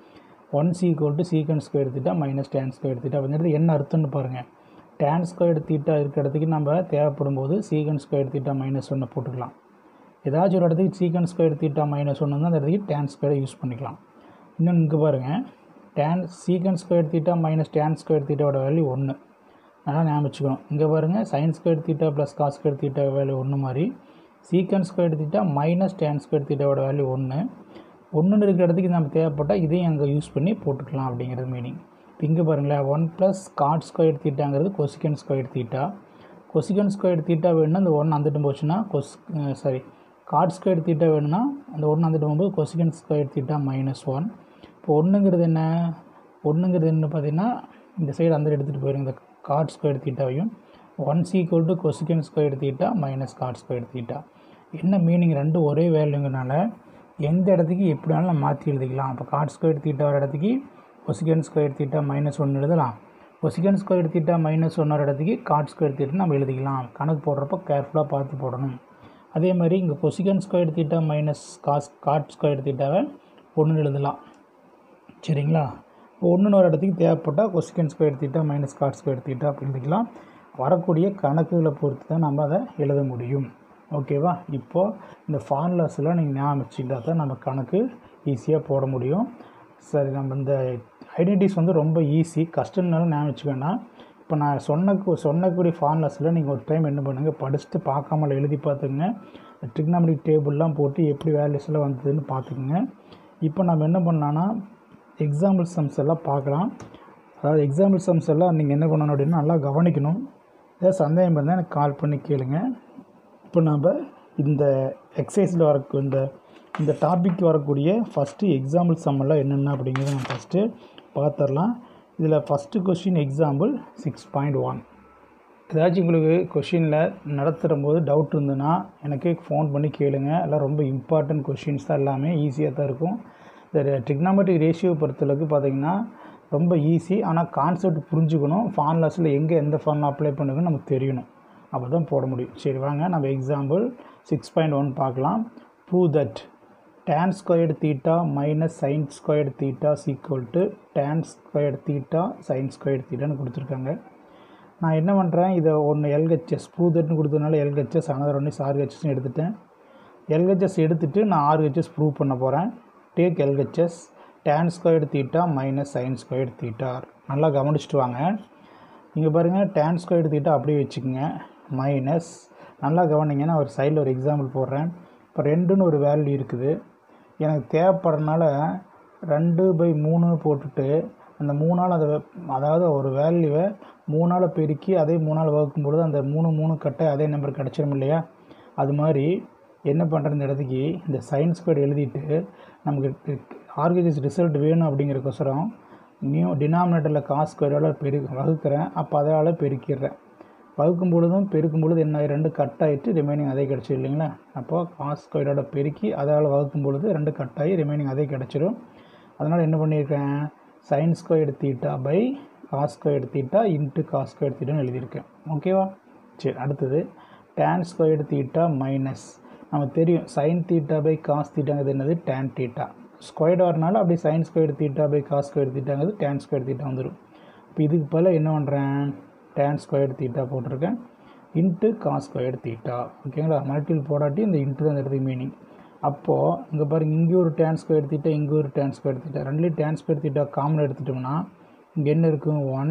Speaker 1: one C equal to secant square theta minus tan square theta அப்படிங்கிறது என்ன அர்த்தம்னு பாருங்கள் டேன் ஸ்கொயர் தீட்டா இருக்கிற இடத்துக்கு நம்ம தேவைப்படும் போது சீக்கன் ஸ்கொயர் தீட்டா மைனஸ் ஒன்று போட்டுக்கலாம் ஏதாச்சும் ஒரு இடத்துக்கு சீக்கன் ஸ்கொயர் தீட்டா மைனஸ் ஒன்று வந்து அந்த இடத்துக்கு டேன் ஸ்கொயரை யூஸ் பண்ணிக்கலாம் இன்னும் இங்கே பாருங்கள் tan secant square theta minus tan square தீட்டாவோட வேல்யூ ஒன்று நல்லா ஞாபகம் வச்சுக்கணும் இங்கே பாருங்கள் sine square theta plus cos square theta value ஒன்று மாதிரி secant square theta minus tan square தீட்டாவோட வேல்யூ ஒன்று ஒன்றுன்னு இருக்கிற இடத்துக்கு நம்ம தேவைப்பட்டால் இதையும் அங்கே யூஸ் பண்ணி போட்டுக்கலாம் அப்படிங்கிறது மீனிங் இப்போ இங்கே பாருங்களேன் ஒன் ப்ளஸ் காட் ஸ்கொயர் தீட்டாங்கிறது cosecant square theta கொசிகன் square theta வேணும்னா அந்த ஒன்று வந்துட்டு போச்சுன்னா cos sorry cot square theta வேணும்னா அந்த ஒன்று வந்துட்டு போகும்போது cosecant square theta minus one இப்போ ஒன்றுங்கிறது என்ன ஒன்றுங்கிறது என்ன பார்த்தீங்கன்னா இந்த சைடு அந்த எடுத்துகிட்டு போயிடும் இந்த காட் ஸ்கொயர் தீட்டாவையும் one is equal to cosecant square theta minus cot square theta என்ன மீனிங் ரெண்டும் ஒரே வேல்யூங்கனால எந்த இடத்துக்கு எப்படி வேணாலும் நம்ம மாற்றி எழுதிக்கலாம் அப்போ காட் ஸ்கொயர் தீட்டா வர இடத்துக்கு கொசிகன் ஸ்கொயர் தீட்டா மைனஸ் ஒன்று எழுதலாம் கொசிகன் ஸ்கொயர் தீட்டா மைனஸ் ஒன்னோட இடத்துக்கு காட் ஸ்கொயர் தீட்டா நம்ம எழுதிக்கலாம் கணக்கு போடுறப்ப கேர்ஃபுல்லாக பார்த்து போடணும் அதே மாதிரி இங்கே cosecant square theta minus cos cot square தீட்டாவை ஒன்று எழுதலாம் சரிங்களா இப்போ ஒன்றுன்னு ஒரு இடத்துக்கு தேவைப்பட்டால் cosecant square theta minus cot square theta அப்படி எழுதிக்கலாம் வரக்கூடிய கணக்குகளை பொறுத்து தான் நம்ம அதை எழுத முடியும் ஓகேவா இப்போது இந்த ஃபார்முலாஸ்லாம் நீங்கள் ஞாபகம் வச்சுக்கிட்டா தான் நம்ம கணக்கு ஈஸியாக போட முடியும் சரி நம்ம இந்த ஐடென்டிட்டிஸ் வந்து ரொம்ப ஈஸி கஷ்டம்னாலும் ஞாபகம் வச்சுக்க வேண்டாம் இப்போ நான் சொன்ன சொன்னக்கூடிய ஃபார்முலாஸில் நீங்கள் ஒரு டைம் என்ன பண்ணுங்கள் படிச்சுட்டு பார்க்காமல எழுதி பார்த்துக்குங்க ட்ரிக்னாமெட்ரிக் டேபிள்லாம் போட்டு எப்படி வேல்யூஸ்லாம் வந்ததுன்னு பார்த்துக்குங்க இப்போ நம்ம என்ன பண்ணலான்னா எக்ஸாம்பிள் சம்ஸ் எல்லாம் பார்க்கலாம் அதாவது எக்ஸாம்பிள் சம்ஸ் எல்லாம் நீங்கள் என்ன பண்ணணும் அப்படின்னா நல்லா கவனிக்கணும் ஏதாவது சந்தேகம் இருந்தால் எனக்கு கால் பண்ணி கேளுங்க இப்போ நம்ம இந்த எக்ஸசைஸில் வரக்கு இந்த இந்த டாபிக் வரக்கூடிய ஃபஸ்ட்டு எக்ஸாம்பிள் சம் எல்லாம் என்னென்ன அப்படிங்கிறத நம்ம ஃபஸ்ட்டு பார்த்துடலாம் இதில் first question example six point one ஏதாச்சும் உங்களுக்கு கொஷினில் நடத்துகிற போது டவுட் இருந்ததுன்னா எனக்கு ஃபோன் பண்ணி கேளுங்க எல்லாம் ரொம்ப இம்பார்ட்டன்ட் கொஷின்ஸ் தான் எல்லாமே ஈஸியாக தான் இருக்கும் இந்த ட்ரிக்னாமெட்ரிக் ரேஷியோ பொறுத்தளவுக்கு பார்த்தீங்கன்னா ரொம்ப ஈஸி ஆனால் கான்செப்ட் புரிஞ்சுக்கணும் ஃபார்முலாஸில் எங்கே எந்த ஃபார்முலா அப்ளை பண்ணுங்கன்னு நமக்கு தெரியணும் அப்போ தான் போட முடியும் சரி வாங்க நம்ம எக்ஸாம்பிள் சிக்ஸ் பாயிண்ட் ஒன் பார்க்கலாம் prove that tan squared theta minus sine squared theta sequel to tan squared theta sine squared தீட்டான்னு கொடுத்துருக்காங்க நான் என்ன பண்ணுறேன் இதை ஒன்று எல்ஹெச்எஸ் ப்ரூவ் தட்னு கொடுத்ததுனால எல்ஹெச்எஸ் அனதர் ஒன்று ஆர்ஹெச்எஸ்னு எடுத்துட்டேன் எல்ஹெச்எஸ் எடுத்துகிட்டு நான் ஆர்ஹெச்எஸ் ப்ரூவ் பண்ண போகிறேன் take LHS tan squared theta minus sine squared theta நல்லா கவனிச்சிட்டு வாங்க இங்கே பாருங்கள் tan ஸ்கொயர்டு தீட்டா அப்படியே வச்சுக்கோங்க மைனஸ் நல்லா கவனிங்க நான் ஒரு சைடில் ஒரு எக்ஸாம்பிள் போடுறேன் இப்போ ரெண்டுன்னு ஒரு வேல்யூ இருக்குது எனக்கு தேவைப்படுறதுனால ரெண்டு பை மூணுன்னு போட்டுட்டு அந்த மூணால் அதை அதாவது ஒரு வேல்யூவை மூணால் பெருக்கி அதே மூணால் வகுக்கும் பொழுது அந்த மூணு மூணு கட்டை அதே நம்பர் கிடச்சிரும் இல்லையா அது மாதிரி என்ன பண்ணுற இந்த இடத்துக்கு இந்த சயின்ஸ் கோட் எழுதிட்டு நமக்கு ஆர்கனைஸ் ரிசல்ட் வேணும் அப்படிங்கிறக்கோசரம் நியூ டினாமினேட்டரில் காசு ஸ்கொயரோட பெரு வகுக்கிறேன் அப்போ அதால் பெருக்கிடுறேன் வகுக்கும் பொழுதும் பெருக்கும் பொழுது என்ன ரெண்டு கட் ஆகிட்டு ரிமைனிங் அதே கிடச்சிடும் இல்லைங்களா அப்போ காஸ் ஸ்கொயரோட பெருக்கி அதால் வகுக்கும் பொழுது ரெண்டு கட் ஆகி ரிமைனிங் அதே கிடச்சிரும் அதனால் என்ன பண்ணியிருக்கேன் sine square theta by cos square theta into cos square தீட்டான்னு எழுதியிருக்கேன் ஓகேவா சரி அடுத்தது tan ஸ்கொயர் தீட்டா மைனஸ் நமக்கு தெரியும் சைன் தீட்டா பை காஸ் தீட்டாங்கிறது என்னது tan தீட்டா ஸ்கொயர்டு வரனால அப்படியே sine square theta by cos square தீட்டாங்கிறது tan ஸ்கொயர் தீட்டா வந்துடும் இப்போ இதுக்கு பதிலாக என்ன பண்ணுறேன் tan ஸ்கொயர் தீட்டா போட்டிருக்கேன் இன்ட்டு காஸ் ஸ்கொயர் தீட்டா ஓகேங்களா மல்டிபிள் போடாட்டி இந்த இன்ட்டு தான் இந்த இடத்துக்கு மீனிங் அப்போது இங்கே பாருங்க இங்கே ஒரு tan ஸ்கொயர் தீட்டா இங்கே ஒரு tan ஸ்கொயர் தீட்டா ரெண்டுலேயும் tan ஸ்கொயர் தீட்டா காமன் எடுத்துட்டோம்னா இங்கே என்ன இருக்கும் one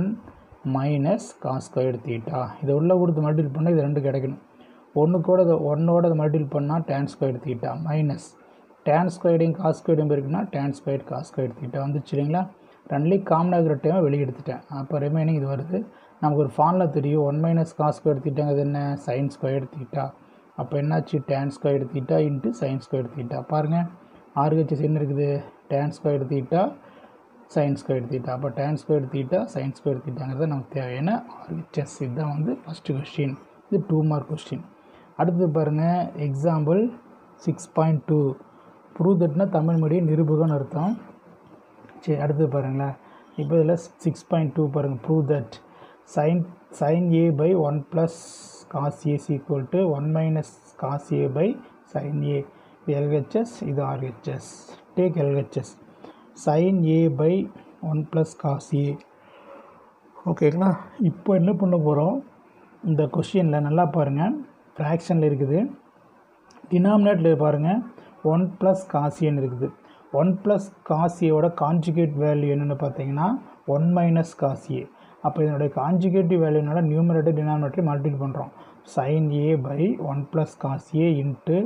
Speaker 1: minus cos square theta இதை உள்ளே கொடுத்து மல்டிபிள் பண்ணால் இது ரெண்டு கிடைக்கணும் ஒன்றுக்கூட இதை ஒன்னோட இதை மல்டிபிள் பண்ணால் tan square theta minus tan ஸ்கொயர்டையும் காஸ் ஸ்கொயர்டையும் இருக்குன்னா tan square cos square theta வந்துச்சு இல்லைங்களா ரெண்டுலேயும் காமன் ஆகிற டைமை வெளியே எடுத்துட்டேன் அப்போ ரிமைனிங் இது வருது நமக்கு ஒரு ஃபார்முலா தெரியும் ஒன் மைனஸ் காஸ் ஸ்கொயர் தீட்டாங்கிறது என்ன சைன் ஸ்கொயர் தீட்டா அப்போ என்னாச்சு tan square theta into sine square theta பாருங்கள் ஆர்ஹெச்எஸ் என்ன இருக்குது tan square theta sine square theta அப்போ tan square theta sine square தீட்டாங்கிறது நமக்கு தேவையான ஆர்ஹெச்எஸ் இதுதான் வந்து ஃபஸ்ட்டு கொஸ்டின் இது டூ மார்க் கொஸ்டின் அடுத்து பாருங்கள் example six point two prove தட்னா தமிழ் மீடியம் நிரூபகம்னு அர்த்தம் சரி அடுத்து பாருங்களேன் இப்போ இதில் சிக்ஸ் பாயிண்ட் டூ பாருங்கள் prove that sine sine A by one plus cos A's equal to one minus cos A by sine A இது எல்ஹெச்எஸ் இது RHS take LHS sine A by one plus cos A ஓகேங்களா இப்போ என்ன பண்ண போகிறோம் இந்த கொஷினில் நல்லா பாருங்கள் ஃப்ராக்ஷனில் இருக்குது டினாமினேட்டில் பாருங்கள் ஒன் ப்ளஸ் காசியன் இருக்குது ஒன் ப்ளஸ் காசியோட கான்ஜுகேட் வேல்யூ என்னென்னு பார்த்தீங்கன்னா ஒன் மைனஸ் காசியே அப்போ இதனுடைய கான்ஜுகேட்டிவ் வேல்யூனால நியூமரேட்டர் டினாமினேட்டர் மல்டிபிள் பண்ணுறோம் sine A by one plus cos A into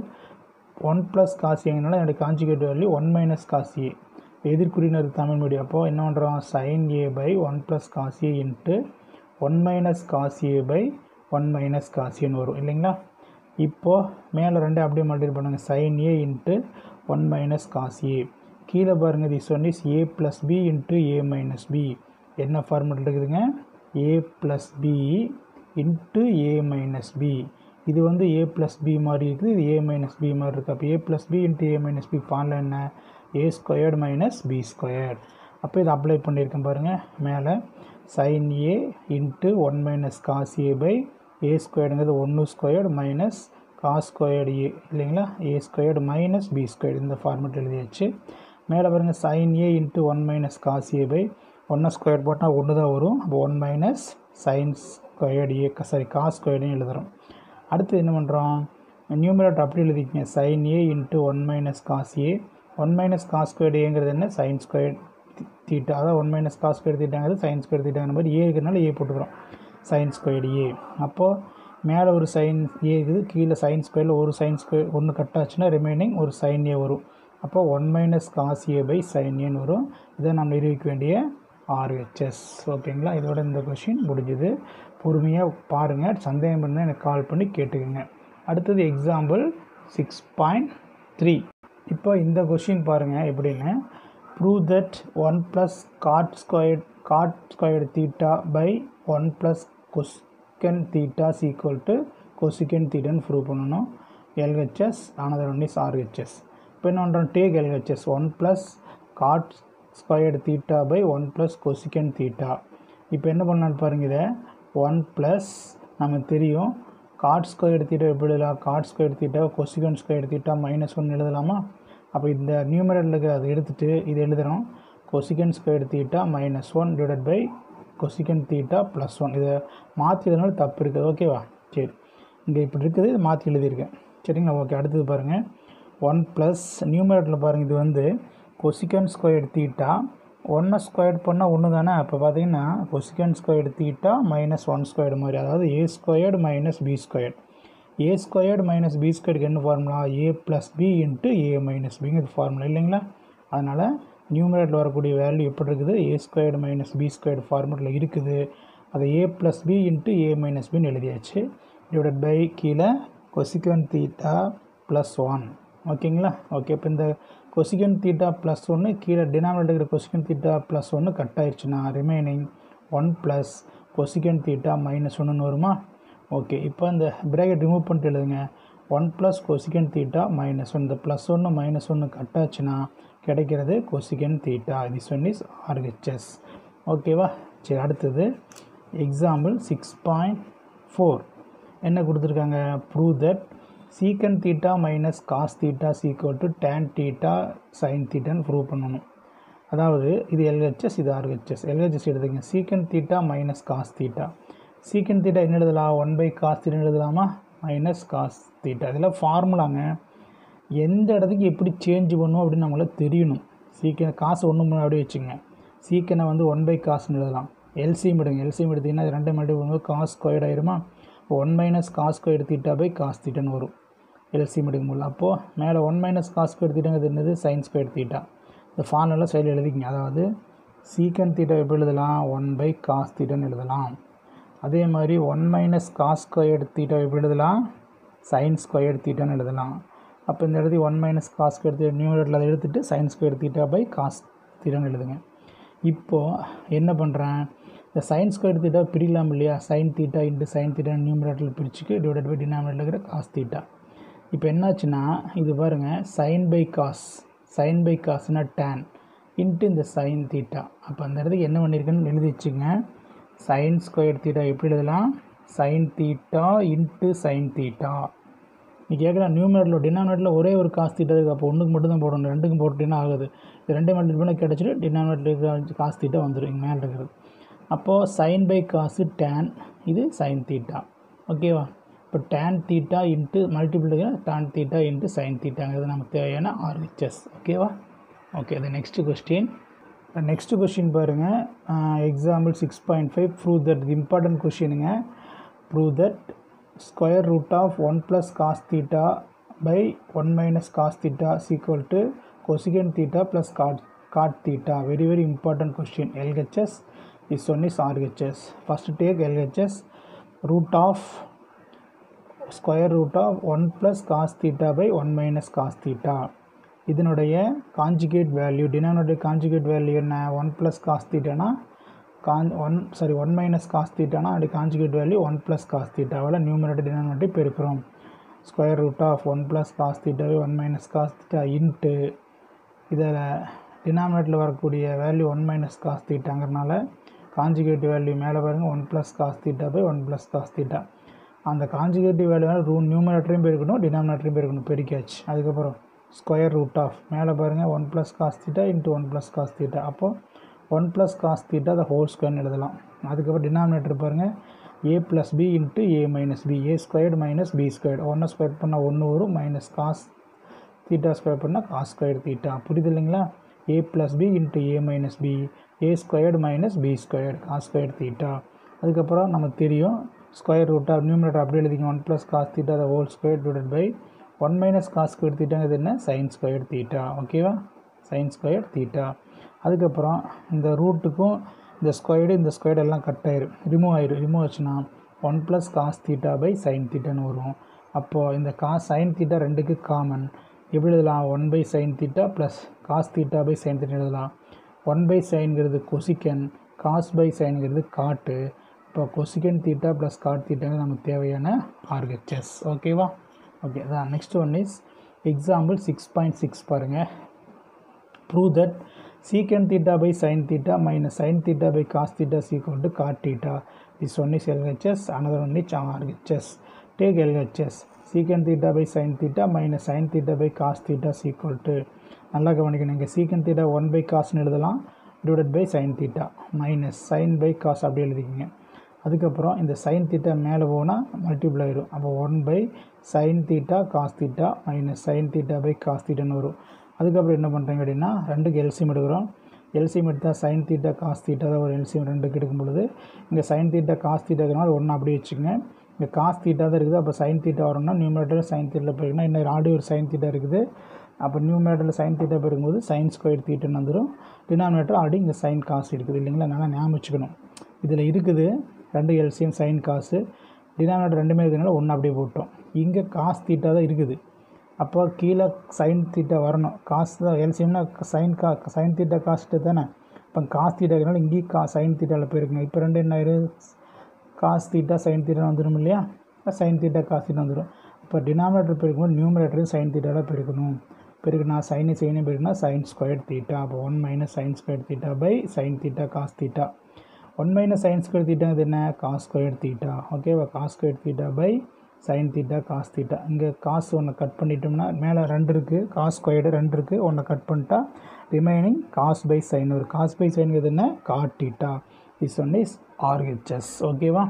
Speaker 1: one plus காசியங்கனால என்னுடைய conjugate value one minus cos A எதிர்குறியினர் தமிழ் மீடியம் அப்போது என்ன பண்ணுறோம் sine A by one plus cos A into one minus cos A by one minus காசியன்னு வரும் இல்லைங்களா இப்போது மேலே ரெண்டு அப்படியே மல்டிபிள் பண்ணுங்கள் sine A into one minus cos A கீழே பாருங்கள் this one is A plus B into A minus B என்ன ஃபார்மெட் இருக்குதுங்க A plus B into A minus B இது வந்து ஏ ப்ளஸ் பி மாதிரி இருக்குது இது ஏ மைனஸ் பி மாதிரி இருக்குது அப்போ A plus B into A minus B ஃபார்மில் என்ன A squared minus B squared அப்போ இதை அப்ளை பண்ணியிருக்கேன் பாருங்கள் மேலே sine A into one minus cos A by A ஸ்கொயர்டுங்கிறது ஒன்று squared minus cos squared A இல்லைங்களா A squared minus B squared இந்த ஃபார்மெட் எழுதியாச்சு மேலே பாருங்கள் sine A into one minus cos A by ஒன்று ஸ்கொயர் போட்டால் ஒன்று தான் வரும் அப்போ ஒன் மைனஸ் சைன் ஸ்கொயர்டு ஏ சாரி காஸ் ஸ்கொயர்டுன்னு எழுதுகிறோம் அடுத்து என்ன பண்ணுறோம் நியூமரேட்டர் அப்படி எழுதிக்கங்க sine A into one minus cos A one minus cos squared ஏங்கிறது என்ன சைன் ஸ்கொயர் தீட்டா அதாவது ஒன் மைனஸ் காஸ் ஸ்கொயர் தீட்டாங்கிறது சைன் ஸ்கொயர் தீட்டாங்கிற மாதிரி ஏ இருக்கிறனால ஏ போட்டுக்கிறோம் சைன் ஸ்கொயர்டு ஏ அப்போது மேலே ஒரு சைன் ஏ இருக்குது கீழே சைன் ஸ்கொயரில் ஒரு சைன் ஸ்கொயர் ஒன்று கட் ஆச்சுன்னா ரிமைனிங் ஒரு சைன் ஏ வரும் அப்போ one minus cos A by sine ஏன்னு வரும் இதை நம்ம நிரூபிக்க வேண்டிய ஆர்ஹெச்எஸ் ஓகேங்களா இதோட இந்த கொஷின் முடிஞ்சுது பொறுமையாக பாருங்கள் சந்தேகம் இருந்தால் எனக்கு கால் பண்ணி கேட்டுக்கோங்க அடுத்தது எக்ஸாம்பிள் சிக்ஸ் பாயிண்ட் த்ரீ இப்போ இந்த கொஷின் பாருங்கள் எப்படின்னு prove that one plus cot squared cot squared theta by one plus cosec theta's equal to cosec தீட்டான்னு ப்ரூவ் பண்ணணும் LHS another one is RHS இப்போ என்ன பண்ணுறோம் take LHS one plus cot squared theta by one plus cosec theta இப்போ என்ன பண்ணலான்னு பாருங்க இதை ஒன் ப்ளஸ் நமக்கு தெரியும் காட் ஸ்கொயர் தீட்டா எப்படி எழுதலாம் cot square theta கொசிகன் square theta minus one எழுதலாமா அப்போ இந்த நியூமரேட்டருக்கு அதை எடுத்துகிட்டு இது எழுதுகிறோம் cosec square theta minus one divide by cosec theta plus one இதை மாற்றி எழுதினாலும் தப்பு இருக்குது ஓகேவா சரி இங்கே இப்படி இருக்குது இதை மாற்றி எழுதியிருக்கேன் சரிங்களா ஓகே அடுத்தது பாருங்கள் ஒன் ப்ளஸ் நியூமரேட்டரில் பாருங்கள் இது வந்து கொசிகன் ஸ்கொயர் தீட்டா ஒன்றை ஸ்கொயர் பண்ணால் ஒன்று தானே அப்போ பார்த்தீங்கன்னா cosec squared theta minus one squared மாதிரி அதாவது A squared minus B squared A squared minus B ஸ்கொயருக்கு என்ன formula A plus B into A minus பிங்கிறது ஃபார்முலா இல்லைங்களா அதனால் நியூமரேட்டில் வரக்கூடிய வேல்யூ எப்படி இருக்குது A squared minus B squared ஃபார்முட்டில் இருக்குது அதை A plus B into A minus பின்னு எழுதியாச்சு டிவைட் பை கீழே கொசிகன் தீட்டா ப்ளஸ் ஒன் ஓகேங்களா ஓகே இப்போ இந்த கொசிகன் தீட்டா ப்ளஸ் ஒன்று கீழே டினாமினேட்டர் இருக்கிற கொசிகன் தீட்டா ப்ளஸ் ஒன்று கட் ஆயிடுச்சுன்னா remaining one plus cosec theta minus ஒன்றுன்னு வருமா ஓகே இப்போ இந்த பிரேக்கெட் ரிமூவ் பண்ணிட்டு எழுதுங்க one plus cosec theta minus one இந்த ப்ளஸ் ஒன்று மைனஸ் ஒன்று கட் ஆச்சுன்னா கிடைக்கிறது cosec theta this one is RHS ஓகேவா சரி அடுத்தது எக்ஸாம்பிள் சிக்ஸ் பாயிண்ட் ஃபோர் என்ன கொடுத்துருக்காங்க prove that sec theta minus cos theta sequel to tan theta sine தீட்டான்னு ப்ரூவ் பண்ணணும் அதாவது இது எல்ஹெச்எஸ் இது ஆர்ஹெச்எஸ் எல்ஹெச்எஸ் எடுத்துங்க sec theta minus cos theta சீக்கன் தீட்டா என்ன எழுதலாம் ஒன் பை காஸ் தீட்டா எழுதலாமா மைனஸ் காஸ் தீட்டா இதெல்லாம் ஃபார்முலாங்க எந்த இடத்துக்கு எப்படி சேஞ்ச் பண்ணும் அப்படின்னு நம்மளுக்கு தெரியணும் சீக்கிரம் காசு ஒன்று மூணு அப்படியே வச்சுங்க சீக்கனை வந்து ஒன் பை காசுன்னு எழுதலாம் எல்சிஎம் எடுங்க எல்சிஎம் எடுத்திங்கன்னா அது ரெண்டு மல்டி பண்ணும்போது காஸ் ஸ்கொயர்ட் ஆயிருமா one minus cos square theta by cos தீட்டான்னு வரும் எல்சிஎம் எடுக்க முடியல அப்போது மேலே ஒன் மைனஸ் காஸ் ஸ்கொயர் தீட்டாங்கிறது என்னது சைன் ஸ்கொயர் தீட்டா இந்த ஃபார்முலா சைடில் எழுதிக்கிங்க அதாவது சீக்கன் தீட்டா எப்படி எழுதலாம் ஒன் பை காஸ் தீட்டான்னு எழுதலாம் அதே மாதிரி one minus cos square theta எப்படி எழுதலாம் சைன் ஸ்கொயர் தீட்டான்னு எழுதலாம் அப்போ இந்த இடத்துல one minus cos square theta நியூமரேட்டில் அதை எடுத்துகிட்டு sine square theta by cos தீட்டான்னு எழுதுங்க இப்போது என்ன பண்ணுறேன் இந்த சைன் ஸ்கொயர் தீட்டா பிரிக்கலாம் இல்லையா sine theta into sine theta நியூமரேட்டில் பிரிச்சுக்கு டிவைட் பை டினாமினேட்டில் இருக்கிற காஸ் தீட்டா இப்போ என்னாச்சுன்னா இது பாருங்கள் sine by cos sine by காஸ்னா டேன் இன்ட்டு இந்த சைன் தீட்டா அப்போ அந்த இடத்துக்கு என்ன பண்ணியிருக்கேன்னு எழுதி வச்சுங்க சைன் ஸ்கொயர் தீட்டா எப்படி எழுதலாம் sine theta into sine theta நீ கேட்குற நியூமரேட்டில் டினாமினேட்டில் ஒரே ஒரு காசு தீட்டா இருக்குது அப்போ ஒன்றுக்கு மட்டும் தான் போடணும் ரெண்டுக்கும் போட்டுட்டீங்கன்னா ஆகுது இது ரெண்டே மல்டிபிள் பண்ணால் கிடச்சிட்டு டினாமினேட்டில் காசு தீட்டா வந்துடும் இங்கே மேலே இருக்கிறது அப்போது சைன் பை காசு டேன் இது சைன் தீட்டா ஓகேவா இப்போ tan theta into multiple tan theta into sine தீட்டாங்கிறது நமக்கு தேவையான ஆர்ஹெச்எஸ் ஓகேவா ஓகே அது நெக்ஸ்ட் கொஸ்டின் நெக்ஸ்ட் கொஸ்டின் பாருங்கள் example six point five prove that இது இம்பார்ட்டன்ட் கொஷினுங்க prove that square root of one plus cos theta by one minus cos theta sequel to cosec theta plus cot cot theta very very important question LHS is one is RHS first take LHS root of square root of one plus cos theta by one minus cos theta இதனுடைய conjugate value denominator conjugate value என்ன one plus cos தீட்டானா con one sorry one minus cos தீட்டானா அது conjugate value one plus cos தீட்டாவில் numerator denominator பெருக்கிறோம் square root of one plus cos தீட்டாவே one minus cos theta into இதில் டினாமினேட்டரில் வரக்கூடிய வேல்யூ ஒன் மைனஸ் காஸ் தீட்டாங்கிறனால காஞ்சுகேட் வேல்யூ மேலே பாருங்கள் one plus cos theta by one plus cos theta அந்த காஞ்சுகேட்டிவ் வேல்யூ ரூ நியூமரேட்டரையும் பெருக்கணும் டினாமினேட்டரையும் பெருக்கணும் பெருக்கியாச்சு அதுக்கப்புறம் ஸ்கொயர் ரூட் ஆஃப் மேலே பாருங்கள் one plus cos theta into one plus cos theta அப்போது ஒன் ப்ளஸ் காஸ் தீட்டா அதை ஹோல் ஸ்கொயர்னு எழுதலாம் அதுக்கப்புறம் டினாமினேட்டர் பாருங்கள் A plus B into A minus B A squared minus B squared ஒன்றை ஸ்கொயர் பண்ணால் ஒன்று வரும் மைனஸ் காஸ் தீட்டா ஸ்கொயர் பண்ணால் காஸ் ஸ்கொயர் தீட்டா புரியுது இல்லைங்களா A plus B into A minus B A squared minus B squared cos square theta அதுக்கப்புறம் நமக்கு தெரியும் ஸ்கொயர் ரூட் ஆஃப் நியூமரேட்டர் அப்படியே எழுதிங்க one plus cos theta the whole square divide by one minus cos square தீட்டாங்கிறது என்ன sine square theta ஓகேவா sine square theta அதுக்கப்புறம் இந்த ரூட்டுக்கும் இந்த ஸ்கொயர்டு இந்த ஸ்கொயர்டு எல்லாம் கட் ஆயிரும் ரிமூவ் ஆயிரும் ரிமூவ் ஆச்சுன்னா one plus cos theta by sine தீட்டான்னு வரும் அப்போது இந்த காஸ் சைன் தீட்டா ரெண்டுக்கு காமன் எப்படி எழுதலாம் one by sine theta plus cos theta by sine theta எழுதலாம் ஒன் பை சைன்கிறது கொசிக்கன் காஸ் பை சைனுங்கிறது காட்டு இப்போ கொசிகன் தீட்டா ப்ளஸ் காட் தீட்டாங்கிறது நமக்கு தேவையான ஆர்ஹெச்எஸ் ஓகேவா ஓகே அதான் next one is example six point six பாருங்கள் prove that sec theta by sine theta minus sine theta by cos theta sequel to cot theta this one is LHS another one is RHS take LHS sec theta by sine theta minus sine theta by cos theta sequel to நல்லா கவனிக்கணும் இங்கே sec theta one by காஸ்னு எழுதலாம் divided by sine theta minus sine by cos அப்படி எழுதிக்கிங்க அதுக்கப்புறம் இந்த sine theta மேலே போனால் மல்டிபிள் ஆயிடும் அப்போ one by sine theta cos theta minus sine theta by cos தீட்டான்னு வரும் அதுக்கப்புறம் என்ன பண்ணுறீங்க அப்படின்னா ரெண்டுக்கு எல்சியம் எடுக்கிறோம் எல்சியம் எடுத்தால் சைன் தீட்டா காஸ் தீட்டா தான் ஒரு எல்சியம் ரெண்டுக்கு எடுக்கும் பொழுது இங்கே சைன் தீட்டா காஸ் தீட்டாக்கிறனால ஒன்று அப்படியே வச்சுக்கோங்க இங்கே காஸ் தீட்டா தான் இருக்குது அப்போ சைன் தீட்டா வரணும்னா நியூமரேட்டர் சைன் தீட்டா போயிருக்குன்னா இன்னும் ஆடி ஒரு சைன் தீட்டா இருக்குது அப்போ நியூமரேட்டரில் சைன் தீட்டா போயிருக்கும்போது சைன் ஸ்கொயர் தீட்டுன்னு வந்துடும் டினாமினேட்டர் ஆல்ரெடி இங்கே சைன் காசு இருக்குது இல்லைங்களா நல்லா ஞாபகம் வச்சுக்கணும் இதில் இருக்குது ரெண்டு எல்சியம் சைன் காசு டினாமினேட்டர் ரெண்டுமே இருக்கிறதுனால ஒன்று அப்படியே போட்டோம் இங்கே காஸ் தீட்டா தான் இருக்குது அப்போ கீழே சைன் தீட்டா வரணும் காசு தான் எல்சியம்னா சைன் கா சைன் தீட்டா காஸ்ட்டு தானே இப்போ காஸ் தீட்டாக்கிறனால இங்கேயும் கா சைன் தீட்டாவில் போயிருக்குங்க இப்போ ரெண்டு என்ன ஆயிரு காஸ் தீட்டா சைன் தீட்டா வந்துடும் இல்லையா சைன் தீட்டா காஸ் தீட்டா வந்துடும் இப்போ டினாமினேட்டர் பெருக்கும்போது நியூமரேட்டரையும் சைன் தீட்டாவில் பெருக்கணும் பெருக்குனா சைனு சைனு பெருக்குனா சைன் ஸ்கொயர் தீட்டா அப்போ one minus sine square theta by sine theta cos theta one minus sine square theta அது என்ன காஸ் ஸ்கொயர் தீட்டா ஓகேவா cos square theta by sine theta cos theta இங்கே cos ஒன்று cut பண்ணிட்டோம்னா மேலே ரெண்டு இருக்குது காஸ் ஸ்கொயர்டு ரெண்டு இருக்குது ஒன்று கட் பண்ணிட்டா ரிமைனிங் காஸ் பை சைன் ஒரு காஸ் பை சைனுங்கிறது என்ன cot theta is one is RHS ஓகேவா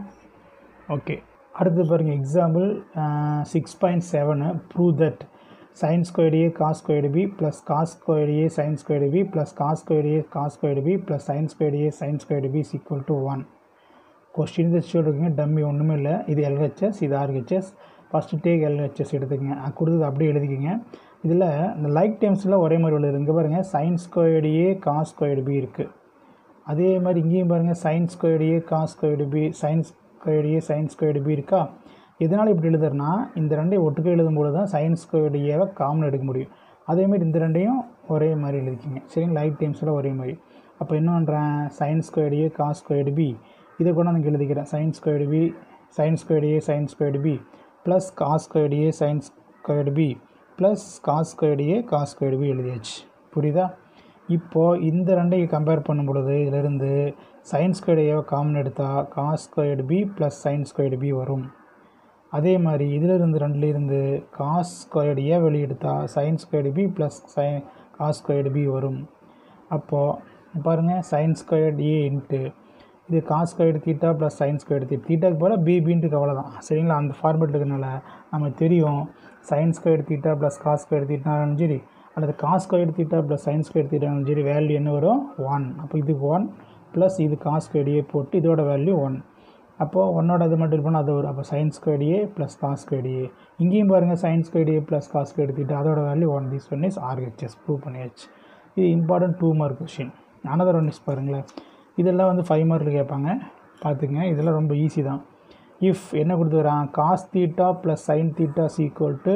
Speaker 1: ஓகே அடுத்து பாருங்கள் example six point seven prove that sine squared A cos squared B plus cos squared A sine squared B plus cos squared A cos squared B plus sine squared A sine squared B is equal to one question வச்சுட்டு இருக்குங்க dummy ஒன்றுமே இல்லை இது LHS இது RHS first take LHS எடுத்துக்கங்க அது கொடுத்தது அப்படியே எழுதிக்கிங்க இதில் இந்த லைக் டைம்ஸில் ஒரே மாதிரி உள்ளது இங்கே பாருங்கள் sine squared A cos squared B இருக்குது அதே மாதிரி இங்கேயும் பாருங்கள் sine squared A cos squared B sine squared A sine squared B இருக்கா எதனால் இப்படி எழுதுறனா இந்த ரெண்டையும் ஒட்டுக்க எழுதும்போது தான் சைன் ஸ்கொயர்டு ஏவை காமன் எடுக்க முடியும் அதேமாதிரி இந்த ரெண்டையும் ஒரே மாதிரி எழுதிக்கிங்க சரிங்க லைக் டைம்ஸில் ஒரே மாதிரி அப்போ என்ன பண்ணுறேன் sine squared A cos squared B இதை கூட நான் எழுதிக்கிறேன் sine squared B sine squared A sine squared B plus cos squared A sine squared B plus cos squared A cos squared B எழுதியாச்சு புரியுதா இப்போது இந்த ரெண்டையும் கம்பேர் பண்ணும் பொழுது இதிலிருந்து சைன் ஸ்கொயர்டு ஏவை காமன் எடுத்தால் cos squared B plus sine squared B வரும் அதே மாதிரி இதிலிருந்து ரெண்டுலேருந்து காஸ் ஸ்கொயர்டு ஏ வெளியே எடுத்தால் சைன் ஸ்கொயர்டு பி ப்ளஸ் சை காஸ் ஸ்கொயர்டு பி வரும் அப்போது பாருங்கள் சைன் ஸ்கொயர்டு ஏ இன்ட்டு இது cos squared theta plus sine squared theta தீட்டாக்கு போல பி பின்ட்டு கவலை தான் சரிங்களா அந்த ஃபார்மேட் இருக்கனால நமக்கு தெரியும் sine squared theta plus cos squared தீட்டாலும் சரி அல்லது cos squared theta plus sine squared தீட்டாலும் சரி வேல்யூ என்ன வரும் ஒன் அப்போ இதுக்கு ஒன் ப்ளஸ் இது காஸ் ஸ்கொயர்டு ஏ போட்டு இதோட வேல்யூ ஒன் அப்போது ஒன்னோட அது மட்டும் பண்ணால் அது வரும் அப்போ sine squared A plus cos squared A இங்கேயும் பாருங்கள் sine squared A plus cos squared theta அதோட value one this one is RHS prove பண்ணியாச்சு இது important two mark question another one is பாருங்களேன் இதெல்லாம் வந்து ஃபைவ் மார்க்கில் கேட்பாங்க பார்த்துங்க இதெல்லாம் ரொம்ப ஈஸி தான் இஃப் என்ன கொடுத்துக்கிறான் cos theta plus sine theta sequel to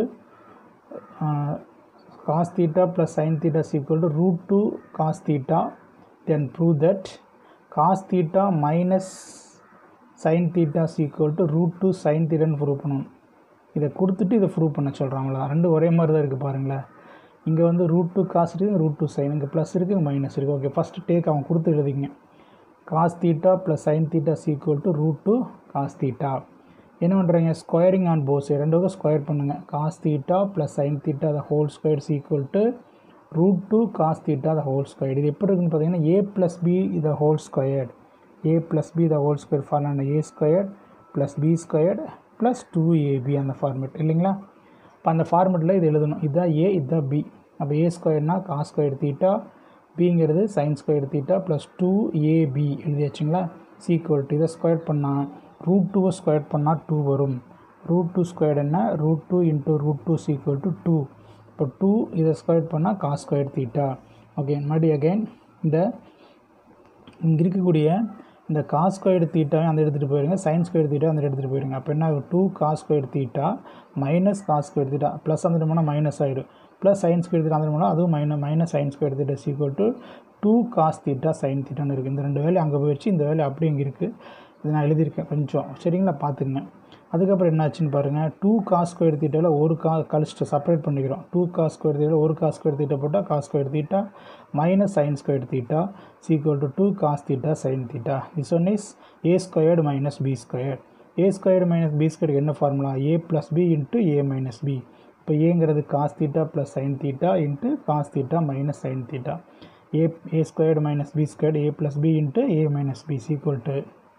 Speaker 1: cos theta plus sine theta sequel to root two cos theta then prove that cos theta minus sine theta sequel to root two sine தீட்டான்னு prove பண்ணணும் இதை கொடுத்துட்டு இதை prove பண்ண சொல்கிறாங்களா ரெண்டு ஒரே மாதிரி தான் இருக்குது பாருங்களேன் இங்கே வந்து ரூட் டூ காஸ் இருக்குது ரூட் டூ சைன் இங்கே ப்ளஸ் இருக்குது இங்கே மைனஸ் இருக்குது ஓகே ஃபஸ்ட்டு டேக் அவன் கொடுத்து எழுதிங்க cos theta plus sine theta sequel to root two cos theta என்ன பண்ணுறீங்க ஸ்கொயரிங் ஆன் போஸ் ரெண்டு பக்கம் ஸ்கொயர் பண்ணுங்கள் cos theta plus sine theta the whole square equal to root two cos theta the whole square இது எப்படி இருக்குன்னு பார்த்தீங்கன்னா A plus B the whole squared A plus B the whole square form A squared plus B squared plus two AB அந்த format இல்லைங்களா இப்போ அந்த ஃபார்மெட்டில் இது எழுதணும் இதுதான் ஏ இதுதான் பி அப்போ ஏ ஸ்கொயர்னா காஸ் ஸ்கொயர் தீட்டா பிங்கிறது sine square theta plus two AB எழுதியாச்சுங்களா சீக்குவல் டு இதை ஸ்கொயர் பண்ணால் ரூட் டூவை ஸ்கொயர் பண்ணால் டூ வரும் ரூட் டூ ஸ்கொயர் என்ன root two into root two equal to two இப்போ டூ இதை ஸ்கொயர் பண்ணால் காஸ் ஸ்கொயர் தீட்டா ஓகே மறுபடியும் அகைன் இந்த இங்கே இருக்கக்கூடிய இந்த காஸ் ஸ்கொயர் தீட்டாவை அந்த எடுத்துகிட்டு போயிருங்க சைன் ஸ்கொயர் தீட்டா அந்த எடுத்துகிட்டு போயிருங்க அப்போ என்ன two cos square theta minus cos square theta plus அந்த போனால் மைனஸ் ஆகிடும் ப்ளஸ் சைன் ஸ்கொயர் தீட்டா அந்த போனால் அதுவும் minus minus sine square theta sequel to two cos theta sine தீட்டான்னு இருக்குது இந்த ரெண்டு வேலை அங்கே போயிடுச்சு இந்த வேலை அப்படியே இங்கே இருக்குது இது நான் எழுதியிருக்கேன் கொஞ்சம் சரிங்களா பார்த்துங்க அதுக்கப்புறம் என்னாச்சுன்னு பாருங்கள் டூ காஸ் ஸ்கொயர் தீட்டாவில் ஒரு கா கழிச்சிட்டு செப்பரேட் பண்ணிக்கிறோம் டூ காஸ் ஸ்கொயர் தீட்டா ஒரு காஸ் ஸ்கொயர் தீட்டா போட்டால் cos square theta minus sine square theta sequel to two cos theta sine theta this one is A squared minus B square A squared minus B square என்ன formula A plus B into A minus B இப்போ ஏங்கிறது cos theta plus sine theta into cos theta minus sine theta A A squared minus B squared A plus B into A minus B equal to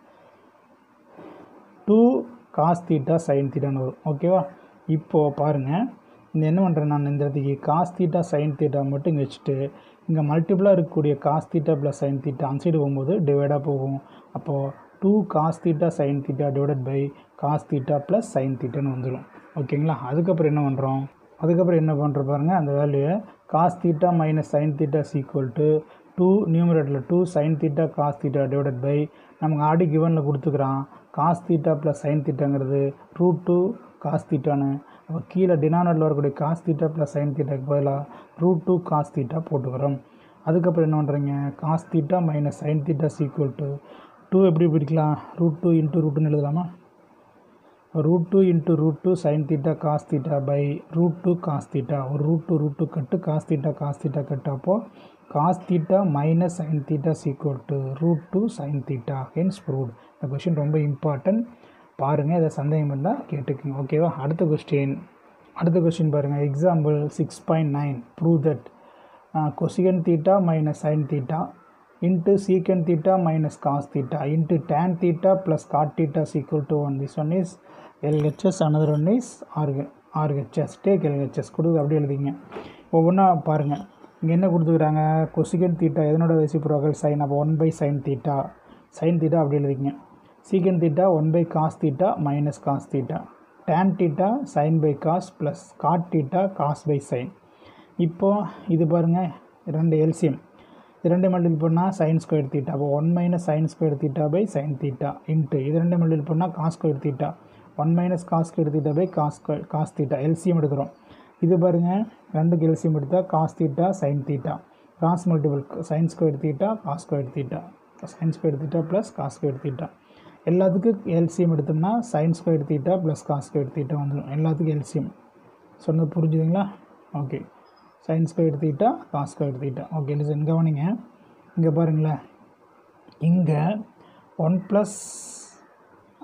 Speaker 1: two cos theta sine தீட்டான்னு வரும் ஓகேவா இப்போது பாருங்கள் இந்த என்ன பண்ணுறேன் நான் இந்த இடத்துக்கு காஸ் தீட்டா சைன் தீட்டா மட்டும் இங்கே வச்சுட்டு இங்கே மல்டிபிளாக இருக்கக்கூடிய cos theta plus sine theta அந்த சைடு போகும்போது டிவைடாக போகும் அப்போது two cos theta sine theta divided by cos theta plus sine தீட்டான்னு வந்துடும் ஓகேங்களா அதுக்கப்புறம் என்ன பண்ணுறோம் அதுக்கப்புறம் என்ன பண்ணுற பாருங்கள் அந்த வேல்யூவை cos theta minus sine theta sequel to two நியூமரேட்டரில் two sine theta cos theta divided by நமக்கு ஆடி கிவனில் கொடுத்துக்கிறான் காஸ் தீட்டா ப்ளஸ் சைன் தீட்டாங்கிறது ரூட் டூ காஸ் தீட்டான்னு அப்போ கீழே டினாமினேட்டில் வரக்கூடிய காஸ் தீட்டா ப்ளஸ் சைன் தீட்டாக்கு பதிலாக ரூட் டூ காஸ் தீட்டா போட்டுக்கிறோம் அதுக்கப்புறம் என்ன பண்ணுறீங்க cos theta minus sine theta sequel to two எப்படி பிடிக்கலாம் ரூட் டூ இன்ட்டு ரூட்டுன்னு எழுதலாமா root two into root two sine theta cos theta by root two cos theta ஒரு root two root two cut cos theta cos theta cut அப்போது cos theta minus sine theta sequel to root two sine theta hence proved இந்த question ரொம்ப important பாருங்கள் இதை சந்தேகம் இருந்தால் கேட்டுக்குங்க ஓகேவா அடுத்த கொஸ்டின் அடுத்த கொஸ்டின் பாருங்கள் example six point nine prove that cosec theta minus sine theta into sec theta minus cos theta into tan theta plus cot theta sequel to one this one is LHS another one is ஆர்க RHS take LHS கொடுத்து அப்படியே எழுதிங்க ஒவ்வொன்றா பாருங்கள் இங்கே என்ன கொடுத்துக்கிறாங்க cosec theta எதனோட ரெசிப்ரோக்கல் சைன் அப்போ one by sine theta sine theta அப்படி எழுதிங்க sec theta one by cos theta minus cos theta tan theta sine by cos plus cot theta cos by sine இப்போது இது பாருங்கள் ரெண்டு எல்சிஎம் இது ரெண்டு மல்டிபிள் பண்ணால் சைன் ஸ்கொயர் தீட்டா அப்போ one minus sine square theta by sine theta into இது ரெண்டு மல்டிபிள் பண்ணால் cos square theta one minus cos square theta by cos square cos theta LCM எடுக்கிறோம் இது பாருங்கள் ரெண்டுக்கு எல்சிஎம் எடுத்தால் cos theta sine theta cross multiple sine square theta cos square theta sine square theta plus cos square theta எல்லாத்துக்கும் LCM எடுத்தோம்னா sine square theta plus cos square theta வந்துடும் எல்லாத்துக்கும் LCM சொன்னது புரிஞ்சுதுங்களா okay sine square theta cos square theta okay listen கவனிங்க இங்கே பாருங்களேன் இங்கே ஒன் ப்ளஸ்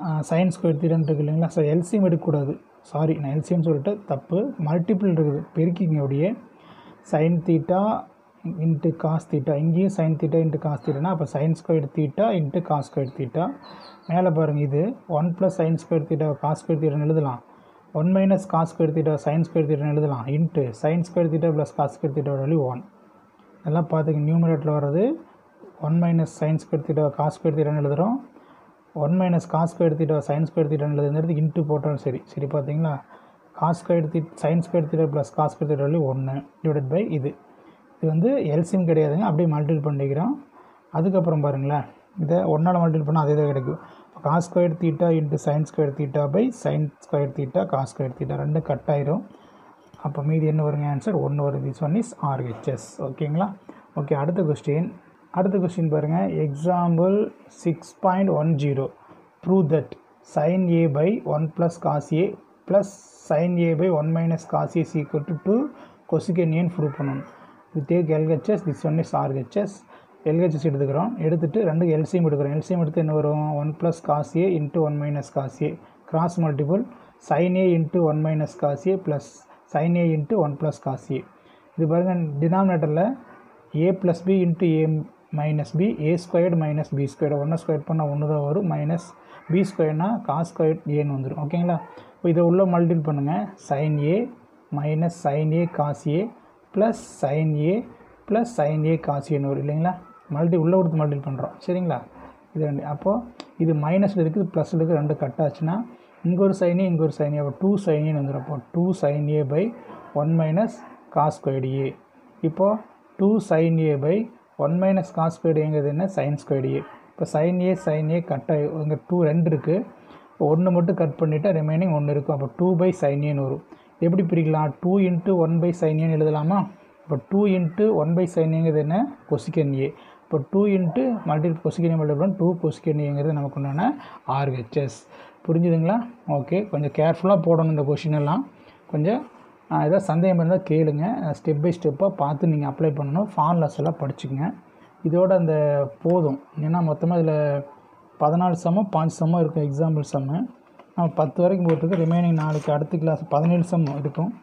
Speaker 1: சயின்ஸ் ஸ்கொயர் தீட்டான்னு இருக்கு இல்லைங்களா ஸோ எல்சிஎம் எடுக்கக்கூடாது சாரி நான் எல்சிஎம் சொல்லிட்டு தப்பு மல்டிபிள் இருக்குது பெருக்கிங்க அப்படியே sine theta into cos theta இங்கேயும் சைன் தீட்டா இன்ட்டு காஸ் தீட்டானா அப்போ sine square theta into cos square theta மேலே பாருங்கள் இது one plus sine square theta cos square தீட்டான்னு எழுதலாம் one minus cos square theta sine square தீட்டான்னு எழுதலாம் into sine square theta plus cos square theta value one இதெல்லாம் பார்த்துங்க நியூமரேட்டில் வர்றது one minus sine square theta cos square தீட்டான்னு எழுதுகிறோம் one minus cos square theta sine square தீட்டான்னு எழுதுறது இன்ட்டு போட்டாலும் சரி சரி பார்த்தீங்களா cos square theta sine square theta plus cos square theta value ஒன்று டிவைட் பை இது இது வந்து எல்சியம் கிடையாதுங்க அப்படியே மல்டிபிள் பண்ணிக்கிறோம் அதுக்கப்புறம் பாருங்களேன் இதை ஒன்றால் மல்டிபிள் பண்ணால் அதே தான் கிடைக்கும் cos square theta into sine square theta by sine square theta cos square theta ரெண்டும் கட் ஆயிரும் அப்போ மீதி என்ன வருங்க ஆன்சர் ஒன்று வருது திஸ் ஒன் இஸ் ஆர்ஹெச்எஸ் ஓகேங்களா ஓகே அடுத்த கொஸ்டின் அடுத்த கொஸ்டின் பாருங்கள் example six point one zero prove that sine A by one plus cos A plus sine A by one minus cos A equal to two cosec ஏன்னு prove பண்ணணும் இது take LHS this one is RHS LHS எடுத்துக்கிறோம் எடுத்துட்டு ரெண்டு LCM எடுக்கிறோம் LCM எடுத்து என்ன வரும் one plus cos A into one minus cos A cross multiple sine A into one minus cos A plus sine A into one plus cos A இது பாருங்கள் டினாமினேட்டரில் A plus B into A minus B A squared minus B squared ஒன்று square பண்ணால் ஒன்று தான் வரும் minus B ஸ்கொயர்னா cos squared ஏன்னு வந்துடும் ஓகேங்களா இப்போ இதை உள்ள மல்டிபிள் பண்ணுங்கள் sine A minus sine A cos A plus sine A plus sine A cos ஏன்னு வரும் இல்லைங்களா மல்டி உள்ளே கொடுத்து மல்டிபிள் பண்ணுறோம் சரிங்களா இது ரெண்டு அப்போது இது மைனஸில் இருக்குது ப்ளஸில் இருக்குது ரெண்டு கட் ஆச்சுன்னா இங்கே ஒரு சைனே இங்கே ஒரு சைனே அப்போ டூ சைனேன்னு வந்துடும் அப்போ two sine A by one minus cos squared A இப்போது two sine A by one minus cos squared ஏங்கிறது என்ன சைன் ஸ்கொயர்டு ஏ இப்போ sine A sine A cut ஆகி இங்கே டூ ரெண்டு இருக்குது ஒன்று மட்டும் கட் பண்ணிவிட்டு ரிமைனிங் ஒன்று இருக்கும் அப்போ டூ பை சைன் ஏன்னு வரும் எப்படி பிரிக்கலாம் two into one by sine ஏன்னு எழுதலாமா இப்போ two into one by sine ஏங்கிறது என்ன கொசிக்கன் ஏ இப்போ two into multi cosec multiple two cosec ஏங்கிறது நமக்கு உண்டான ஆர்ஹெச்எஸ் புரிஞ்சுதுங்களா ஓகே கொஞ்சம் கேர்ஃபுல்லாக போடணும் இந்த கொஷின் எல்லாம் கொஞ்சம் ஏதாவது சந்தேகம் இருந்தால் கேளுங்க ஸ்டெப் பை ஸ்டெப்பாக பார்த்து நீங்கள் அப்ளை பண்ணணும் ஃபார்முலாஸ் எல்லாம் படிச்சுக்கங்க இதோட அந்த போதும் ஏன்னா மொத்தமாக இதில் பதினாலு சம்மம் பாஞ்சு சம்மம் இருக்கும் எக்ஸாம்பிள் சம்மு நம்ம பத்து வரைக்கும் போட்டிருக்கு ரிமைனிங் நாளைக்கு அடுத்த கிளாஸ் பதினேழு சம்மம் இருக்கும்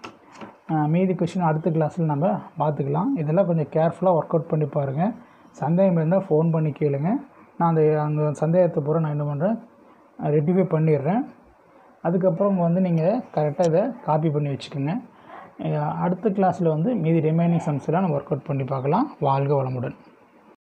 Speaker 1: மீதி கொஷின் அடுத்த கிளாஸில் நம்ம பார்த்துக்கலாம் இதெல்லாம் கொஞ்சம் கேர்ஃபுல்லாக ஒர்க் அவுட் பண்ணி பாருங்கள் சந்தேகம் இருந்தால் ஃபோன் பண்ணி கேளுங்க நான் அந்த அந்த சந்தேகத்தை பூரா நான் என்ன பண்ணுறேன் ரெட்டிஃபை பண்ணிடுறேன் அதுக்கப்புறம் வந்து நீங்கள் கரெக்டாக இதை காப்பி பண்ணி வச்சுக்கோங்க அடுத்த கிளாஸில் வந்து மீதி ரிமைனிங் சம்ஸ் எல்லாம் நம்ம ஒர்க் அவுட் பண்ணி பார்க்கலாம் வாழ்க வளமுடன்